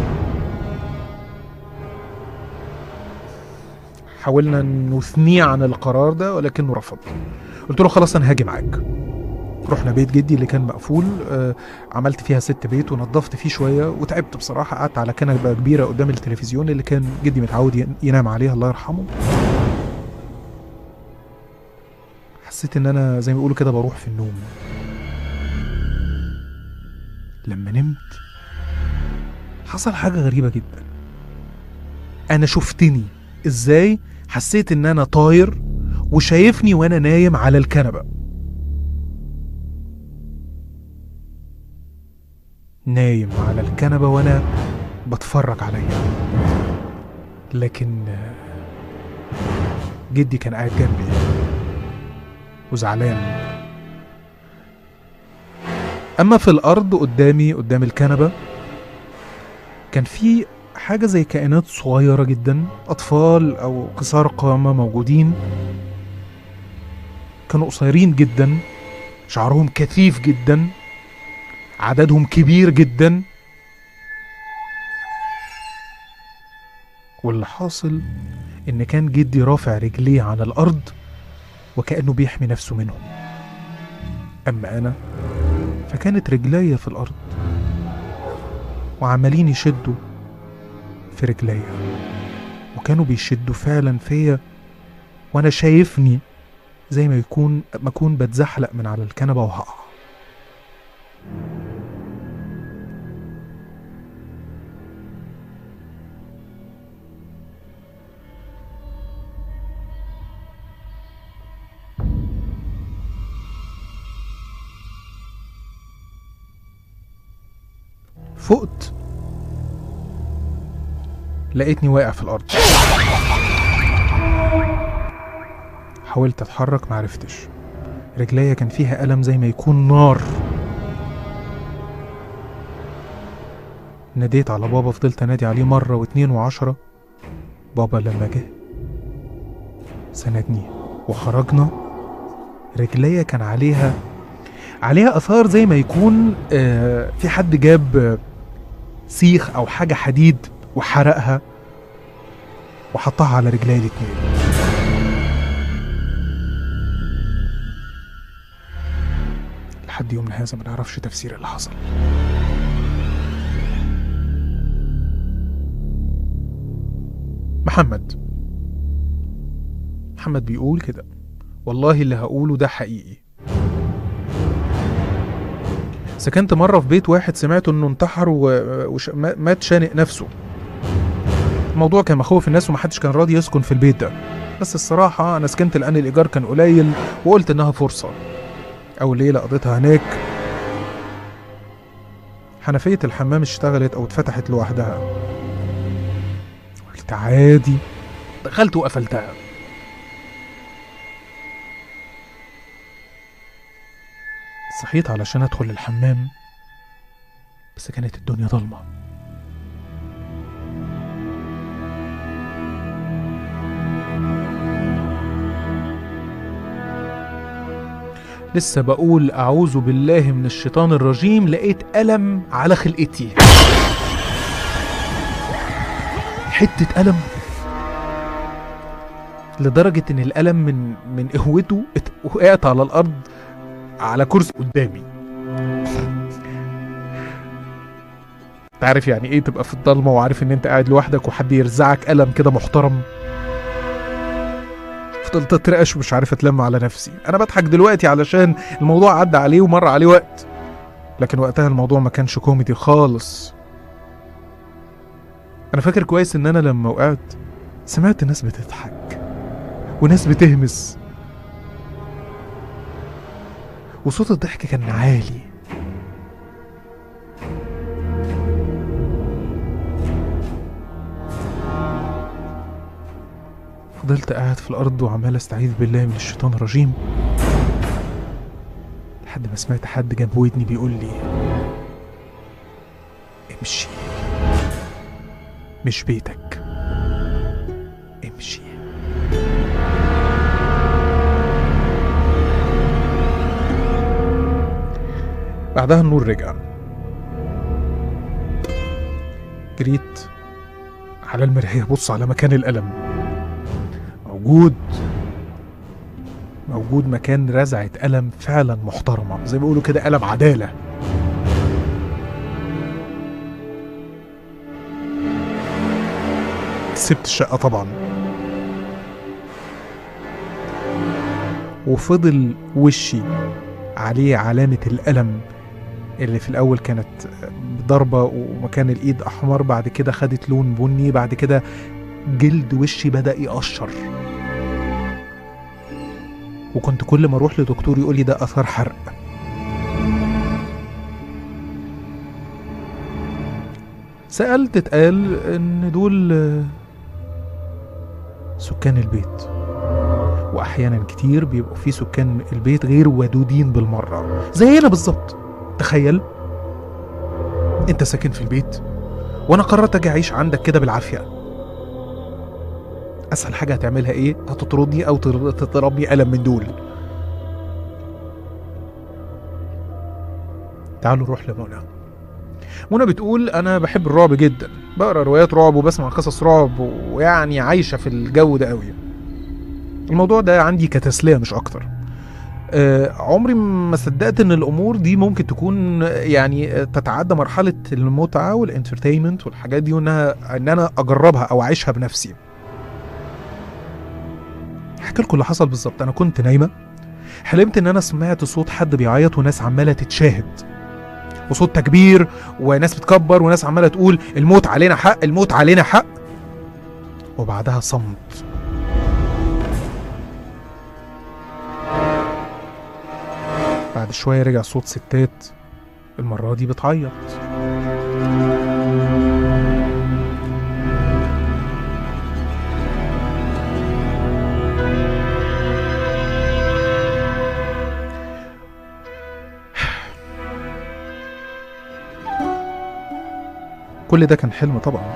حاولنا نثنيه عن القرار ده ولكنه رفض قلت له خلاص انا هاجي معاك رحنا بيت جدي اللي كان مقفول آه عملت فيها ست بيت ونظفت فيه شويه وتعبت بصراحه قعدت على كنبه كبيره قدام التلفزيون اللي كان جدي متعود ين- ينام عليها الله يرحمه حسيت ان انا زي ما بيقولوا كده بروح في النوم لما نمت حصل حاجه غريبه جدا انا شفتني ازاي حسيت ان انا طاير وشايفني وانا نايم على الكنبه نايم على الكنبه وانا بتفرج عليا لكن آه، جدي كان قاعد جنبي وزعلان اما في الارض قدامي قدام الكنبه كان في حاجه زي كائنات صغيره جدا اطفال او قصار قامه موجودين كانوا قصيرين جدا شعرهم كثيف جدا عددهم كبير جدا واللي حاصل ان كان جدي رافع رجليه عن الارض وكانه بيحمي نفسه منهم اما انا فكانت رجلي في الارض وعمالين يشدوا في رجليا وكانوا بيشدوا فعلا فيا وانا شايفني زي ما يكون ما اكون بتزحلق من على الكنبه وهقع فقت لقيتني واقع في الارض حاولت اتحرك معرفتش رجليا كان فيها ألم زي ما يكون نار ناديت على بابا فضلت انادي عليه مرة واتنين وعشرة بابا لما جه سندني وخرجنا رجليا كان عليها عليها اثار زي ما يكون آه، في حد جاب آه، سيخ او حاجه حديد وحرقها وحطها على رجلي الاتنين لحد يومنا هذا ما نعرفش تفسير اللي حصل محمد محمد بيقول كده والله اللي هقوله ده حقيقي سكنت مرة في بيت واحد سمعت انه انتحر ومات شانق نفسه الموضوع كان مخوف الناس ومحدش كان راضي يسكن في البيت ده بس الصراحة أنا سكنت لأن الإيجار كان قليل وقلت إنها فرصة أول ليلة قضيتها هناك حنفية الحمام اشتغلت أو اتفتحت لوحدها قلت عادي دخلت وقفلتها صحيت علشان أدخل الحمام بس كانت الدنيا ضلمة لسه بقول أعوذ بالله من الشيطان الرجيم لقيت ألم على خلقتي حتة ألم لدرجة إن الألم من من قوته ات- وقعت على الأرض على كرسي قدامي انت عارف يعني ايه تبقى في الضلمه وعارف ان انت قاعد لوحدك وحد يرزعك قلم كده محترم فضلت اترقش ومش عارف اتلم على نفسي انا بضحك دلوقتي علشان الموضوع عدى عليه ومر عليه وقت لكن وقتها الموضوع ما كانش كوميدي خالص انا فاكر كويس ان انا لما وقعت سمعت ناس بتضحك وناس بتهمس وصوت الضحك كان عالي فضلت قاعد في الأرض وعمال أستعيذ بالله من الشيطان الرجيم لحد ما سمعت حد جنب ودني بيقول لي امشي مش بيتك امشي بعدها النور رجع جريت على المراية بص على مكان الألم موجود موجود مكان رزعة ألم فعلا محترمة زي ما بيقولوا كده ألم عدالة سبت الشقة طبعا وفضل وشي عليه علامة الألم اللي في الأول كانت ضربة ومكان الإيد أحمر بعد كده خدت لون بني بعد كده جلد وشي بدأ يقشر وكنت كل ما اروح لدكتور يقول لي ده اثار حرق سألت اتقال ان دول آه، سكان البيت واحيانا كتير بيبقوا في سكان البيت غير ودودين بالمره زينا بالظبط تخيل انت ساكن في البيت وانا قررت اجي اعيش عندك كده بالعافيه اسهل حاجه هتعملها ايه هتطردني او تر- تضربني قلم من دول تعالوا نروح لمنى منى بتقول انا بحب الرعب جدا بقرا روايات رعب وبسمع قصص رعب ويعني عايشه في الجو ده قوي الموضوع ده عندي كتسليه مش اكتر آه عمري ما صدقت ان الامور دي ممكن تكون يعني آه، تتعدى مرحله المتعه والانترتينمنت والحاجات دي وانها ان انا اجربها او اعيشها بنفسي احكي لكم اللي حصل بالظبط انا كنت نايمه حلمت ان انا سمعت صوت حد بيعيط وناس عماله تتشاهد وصوت تكبير وناس بتكبر وناس عماله تقول الموت علينا حق الموت علينا حق وبعدها صمت بعد شويه رجع صوت ستات المره دي بتعيط كل ده كان حلم طبعا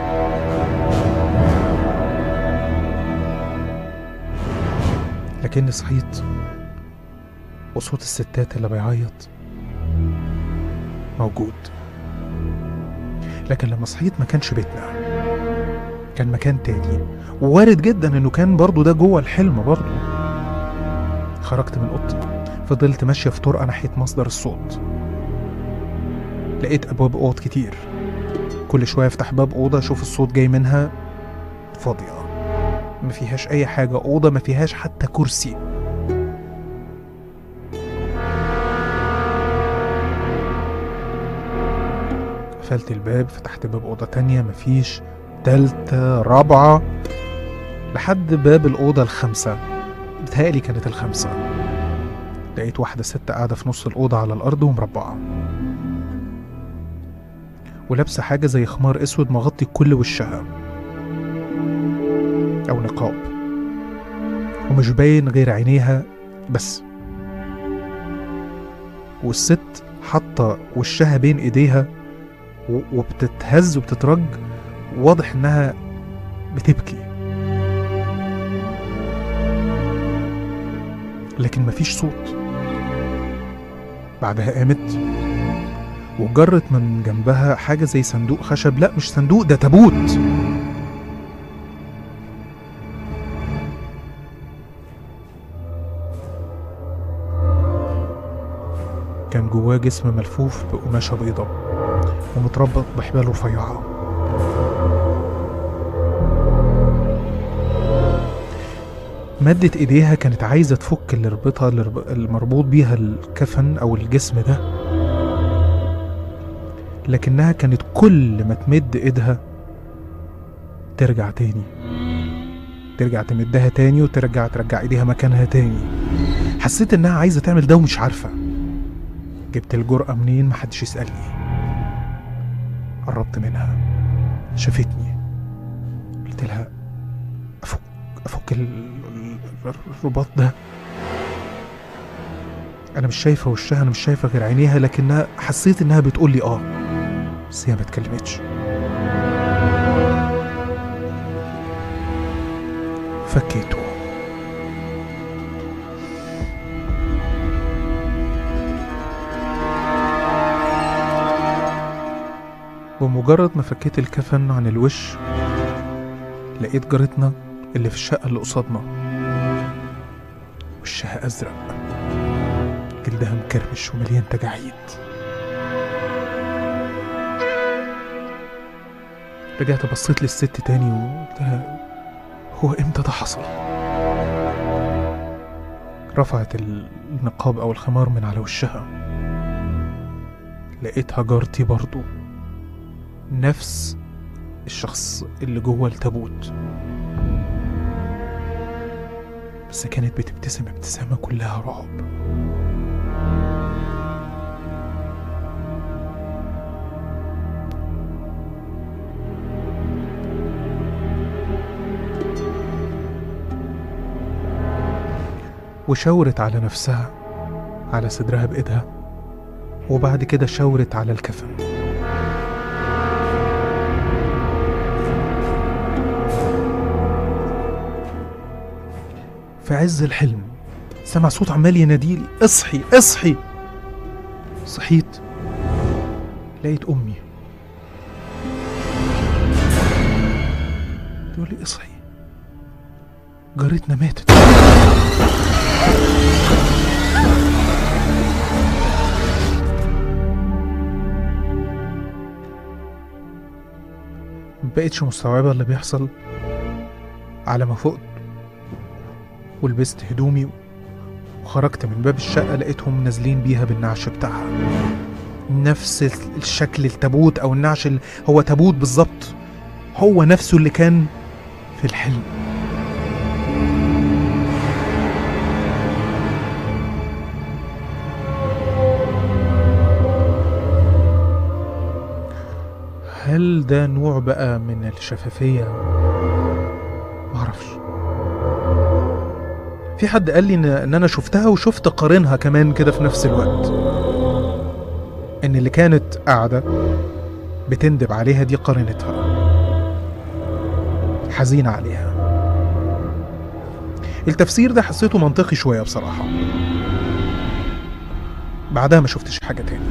لكني صحيت وصوت الستات اللي بيعيط موجود لكن لما صحيت ما كانش بيتنا كان مكان تاني ووارد جدا انه كان برضو ده جوه الحلم برضو خرجت من اوضتي فضلت ماشيه في طرقه ناحيه مصدر الصوت لقيت ابواب اوض كتير كل شويه افتح باب اوضه اشوف الصوت جاي منها فاضيه ما فيهاش اي حاجه اوضه ما فيهاش حتى كرسي قفلت الباب فتحت باب أوضة تانية مفيش تالتة رابعة لحد باب الأوضة الخامسة بتهيألي كانت الخامسة لقيت واحدة ست قاعدة في نص الأوضة على الأرض ومربعة ولابسة حاجة زي خمار أسود مغطي كل وشها أو نقاب ومش باين غير عينيها بس والست حاطة وشها بين إيديها و- وبتتهز وبتترج واضح إنها بتبكي لكن مفيش صوت بعدها قامت وجرت من جنبها حاجة زي صندوق خشب لا مش صندوق ده تابوت كان جواه جسم ملفوف بقماشة بيضة ومتربط بحبال رفيعة مدت ايديها كانت عايزة تفك اللي ربطها اللي رب- المربوط بيها الكفن او الجسم ده لكنها كانت كل ما تمد ايدها ترجع تاني ترجع تمدها تاني وترجع ترجع ايديها مكانها تاني حسيت انها عايزة تعمل ده ومش عارفة جبت الجرأة منين محدش يسألني قربت منها شافتني قلت لها أفك أفك ال- ال- الرباط ده أنا مش شايفة وشها أنا مش شايفة غير عينيها لكنها حسيت إنها بتقول لي آه بس هي ما اتكلمتش فكيته بمجرد ما فكيت الكفن عن الوش لقيت جارتنا اللي في الشقة اللي قصادنا وشها أزرق جلدها مكرمش ومليان تجاعيد رجعت بصيت للست تاني وقلت لها هو امتى ده حصل رفعت النقاب او الخمار من على وشها لقيتها جارتي برضو نفس الشخص اللي جوه التابوت بس كانت بتبتسم ابتسامة كلها رعب وشاورت على نفسها على صدرها بإيدها وبعد كده شاورت على الكفن في عز الحلم سمع صوت عمال يناديلي اصحي اصحي صحيت لقيت امي تقول لي اصحي جارتنا ماتت مبقتش مستوعبة اللي بيحصل على ما فقت ولبست هدومي وخرجت من باب الشقة لقيتهم نازلين بيها بالنعش بتاعها نفس الشكل التابوت أو النعش ال- هو تابوت بالظبط هو نفسه اللي كان في الحلم هل ده نوع بقى من الشفافية معرفش في حد قال لي ان إن انا شفتها وشفت قارنها كمان كده في نفس الوقت ان اللي كانت قاعده بتندب عليها دي قارنتها حزينه عليها التفسير ده حسيته منطقي شويه بصراحه بعدها ما شفتش حاجه تاني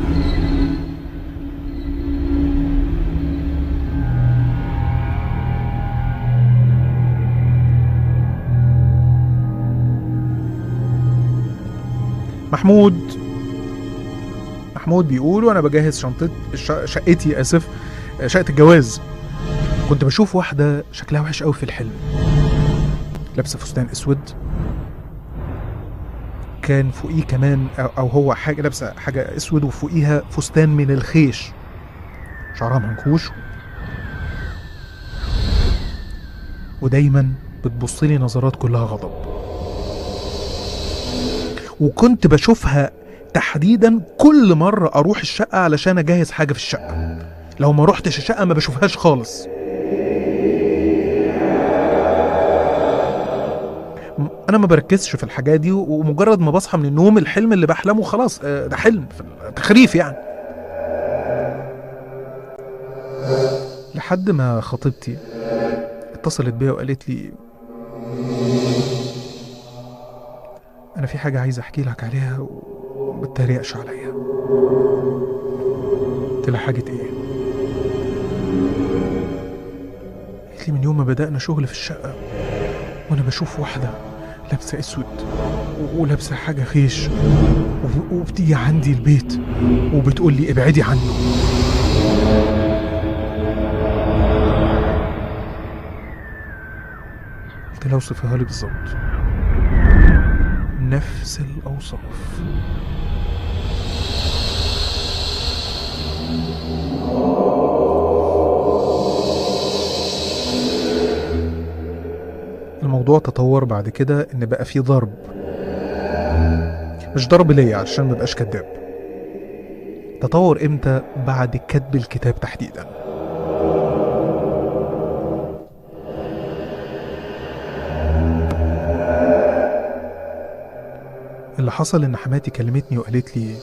محمود محمود بيقول وانا بجهز شنطة ش- شقتي اسف شقة الجواز كنت بشوف واحدة شكلها وحش قوي في الحلم لابسة فستان اسود كان فوقيه كمان او أو هو حاجة لابسة حاجة اسود وفوقيها فستان من الخيش شعرها منكوش ودايما بتبص لي نظرات كلها غضب وكنت بشوفها تحديدا كل مرة أروح الشقة علشان أجهز حاجة في الشقة لو ما روحتش الشقة ما بشوفهاش خالص م- أنا ما بركزش في الحاجات دي ومجرد ما بصحى من النوم الحلم اللي بحلمه خلاص آه، ده حلم في تخريف يعني لحد ما خطيبتي اتصلت بيا وقالت لي انا في حاجه عايز احكي لك عليها وما تتريقش عليا قلت لها حاجه ايه قالت لي من يوم ما بدانا شغل في الشقه وانا بشوف واحده لابسه اسود و- ولابسه حاجه خيش وب- وبتيجي عندي البيت وبتقول لي ابعدي عنه قلت لها اوصفها لي بالظبط نفس الاوصاف الموضوع تطور بعد كده ان بقى في ضرب مش ضرب ليا عشان ما بقاش كداب تطور امتى بعد كتب الكتاب تحديدا اللي حصل ان حماتي كلمتني وقالت لي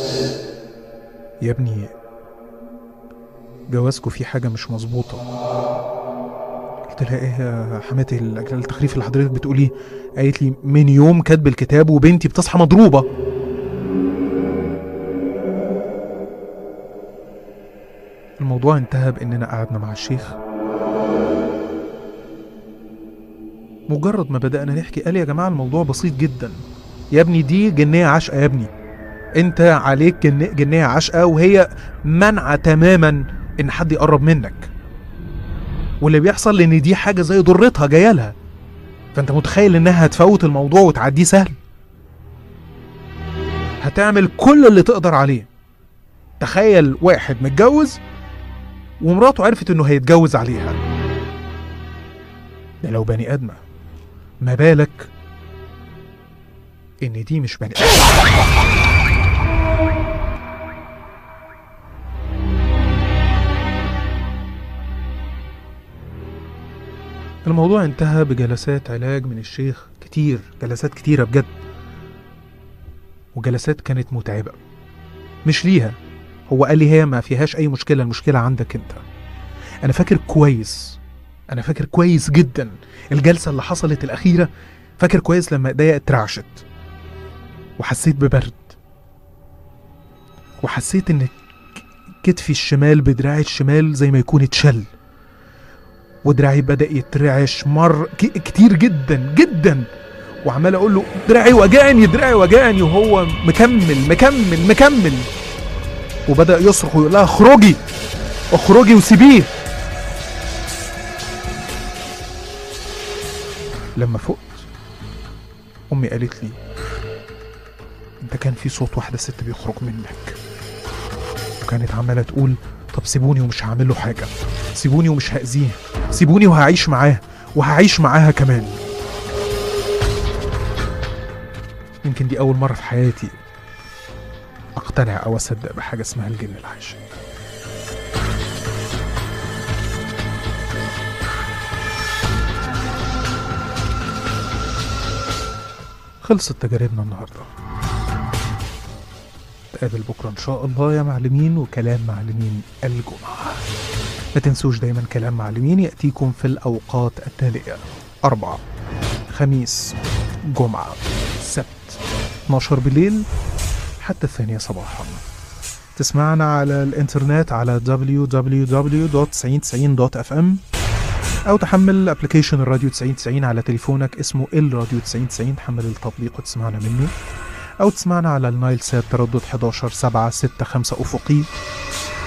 يا ابني جوازكوا فيه حاجة مش مظبوطة قلت لها ايه يا حماتي ال- التخريف اللي حضرتك بتقوليه قالت لي من يوم كاتب الكتاب وبنتي بتصحى مضروبة الموضوع انتهى باننا قعدنا مع الشيخ مجرد ما بدأنا نحكي قال يا جماعة الموضوع بسيط جدا يا ابني دي جنية عشقة يا ابني انت عليك جن- جنية عشقة وهي منع تماما ان حد يقرب منك واللي بيحصل ان دي حاجة زي ضرتها جاية لها فانت متخيل انها هتفوت الموضوع وتعديه سهل هتعمل كل اللي تقدر عليه تخيل واحد متجوز ومراته عرفت انه هيتجوز عليها ده لو بني ادمه ما بالك ان دي مش بني ادم الموضوع انتهى بجلسات علاج من الشيخ كتير جلسات كتيرة بجد وجلسات كانت متعبة مش ليها هو قال لي هي ما فيهاش أي مشكلة المشكلة عندك أنت أنا فاكر كويس أنا فاكر كويس جدا الجلسة اللي حصلت الأخيرة فاكر كويس لما ايديا اترعشت وحسيت ببرد وحسيت ان كتفي الشمال بدراعي الشمال زي ما يكون اتشل ودراعي بدأ يترعش مر ك- كتير جدا جدا وعمال اقول له دراعي وجعني دراعي وجعني وهو مكمل مكمل مكمل وبدأ يصرخ ويقول لها اخرجي اخرجي وسيبيه لما فقت امي قالت لي انت كان في صوت واحده ست بيخرج منك وكانت عماله تقول طب سيبوني ومش هعمل له حاجه سيبوني ومش هاذيه سيبوني وهعيش معاه وهعيش معاها كمان يمكن دي اول مره في حياتي اقتنع او اصدق بحاجه اسمها الجن العاشق خلصت تجاربنا النهارده نتقابل بكره ان شاء الله يا معلمين وكلام معلمين الجمعه ما تنسوش دايما كلام معلمين ياتيكم في الاوقات التاليه اربعة خميس جمعه سبت 12 بالليل حتى الثانيه صباحا تسمعنا على الانترنت على www.9090.fm او تحمل ابلكيشن الراديو 9090 على تليفونك اسمه الراديو 9090 تحمل التطبيق وتسمعنا منه او تسمعنا على النايل سات تردد 11 7 6 5 افقي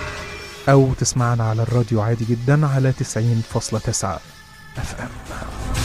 او تسمعنا على الراديو عادي جدا على 90.9 اف ام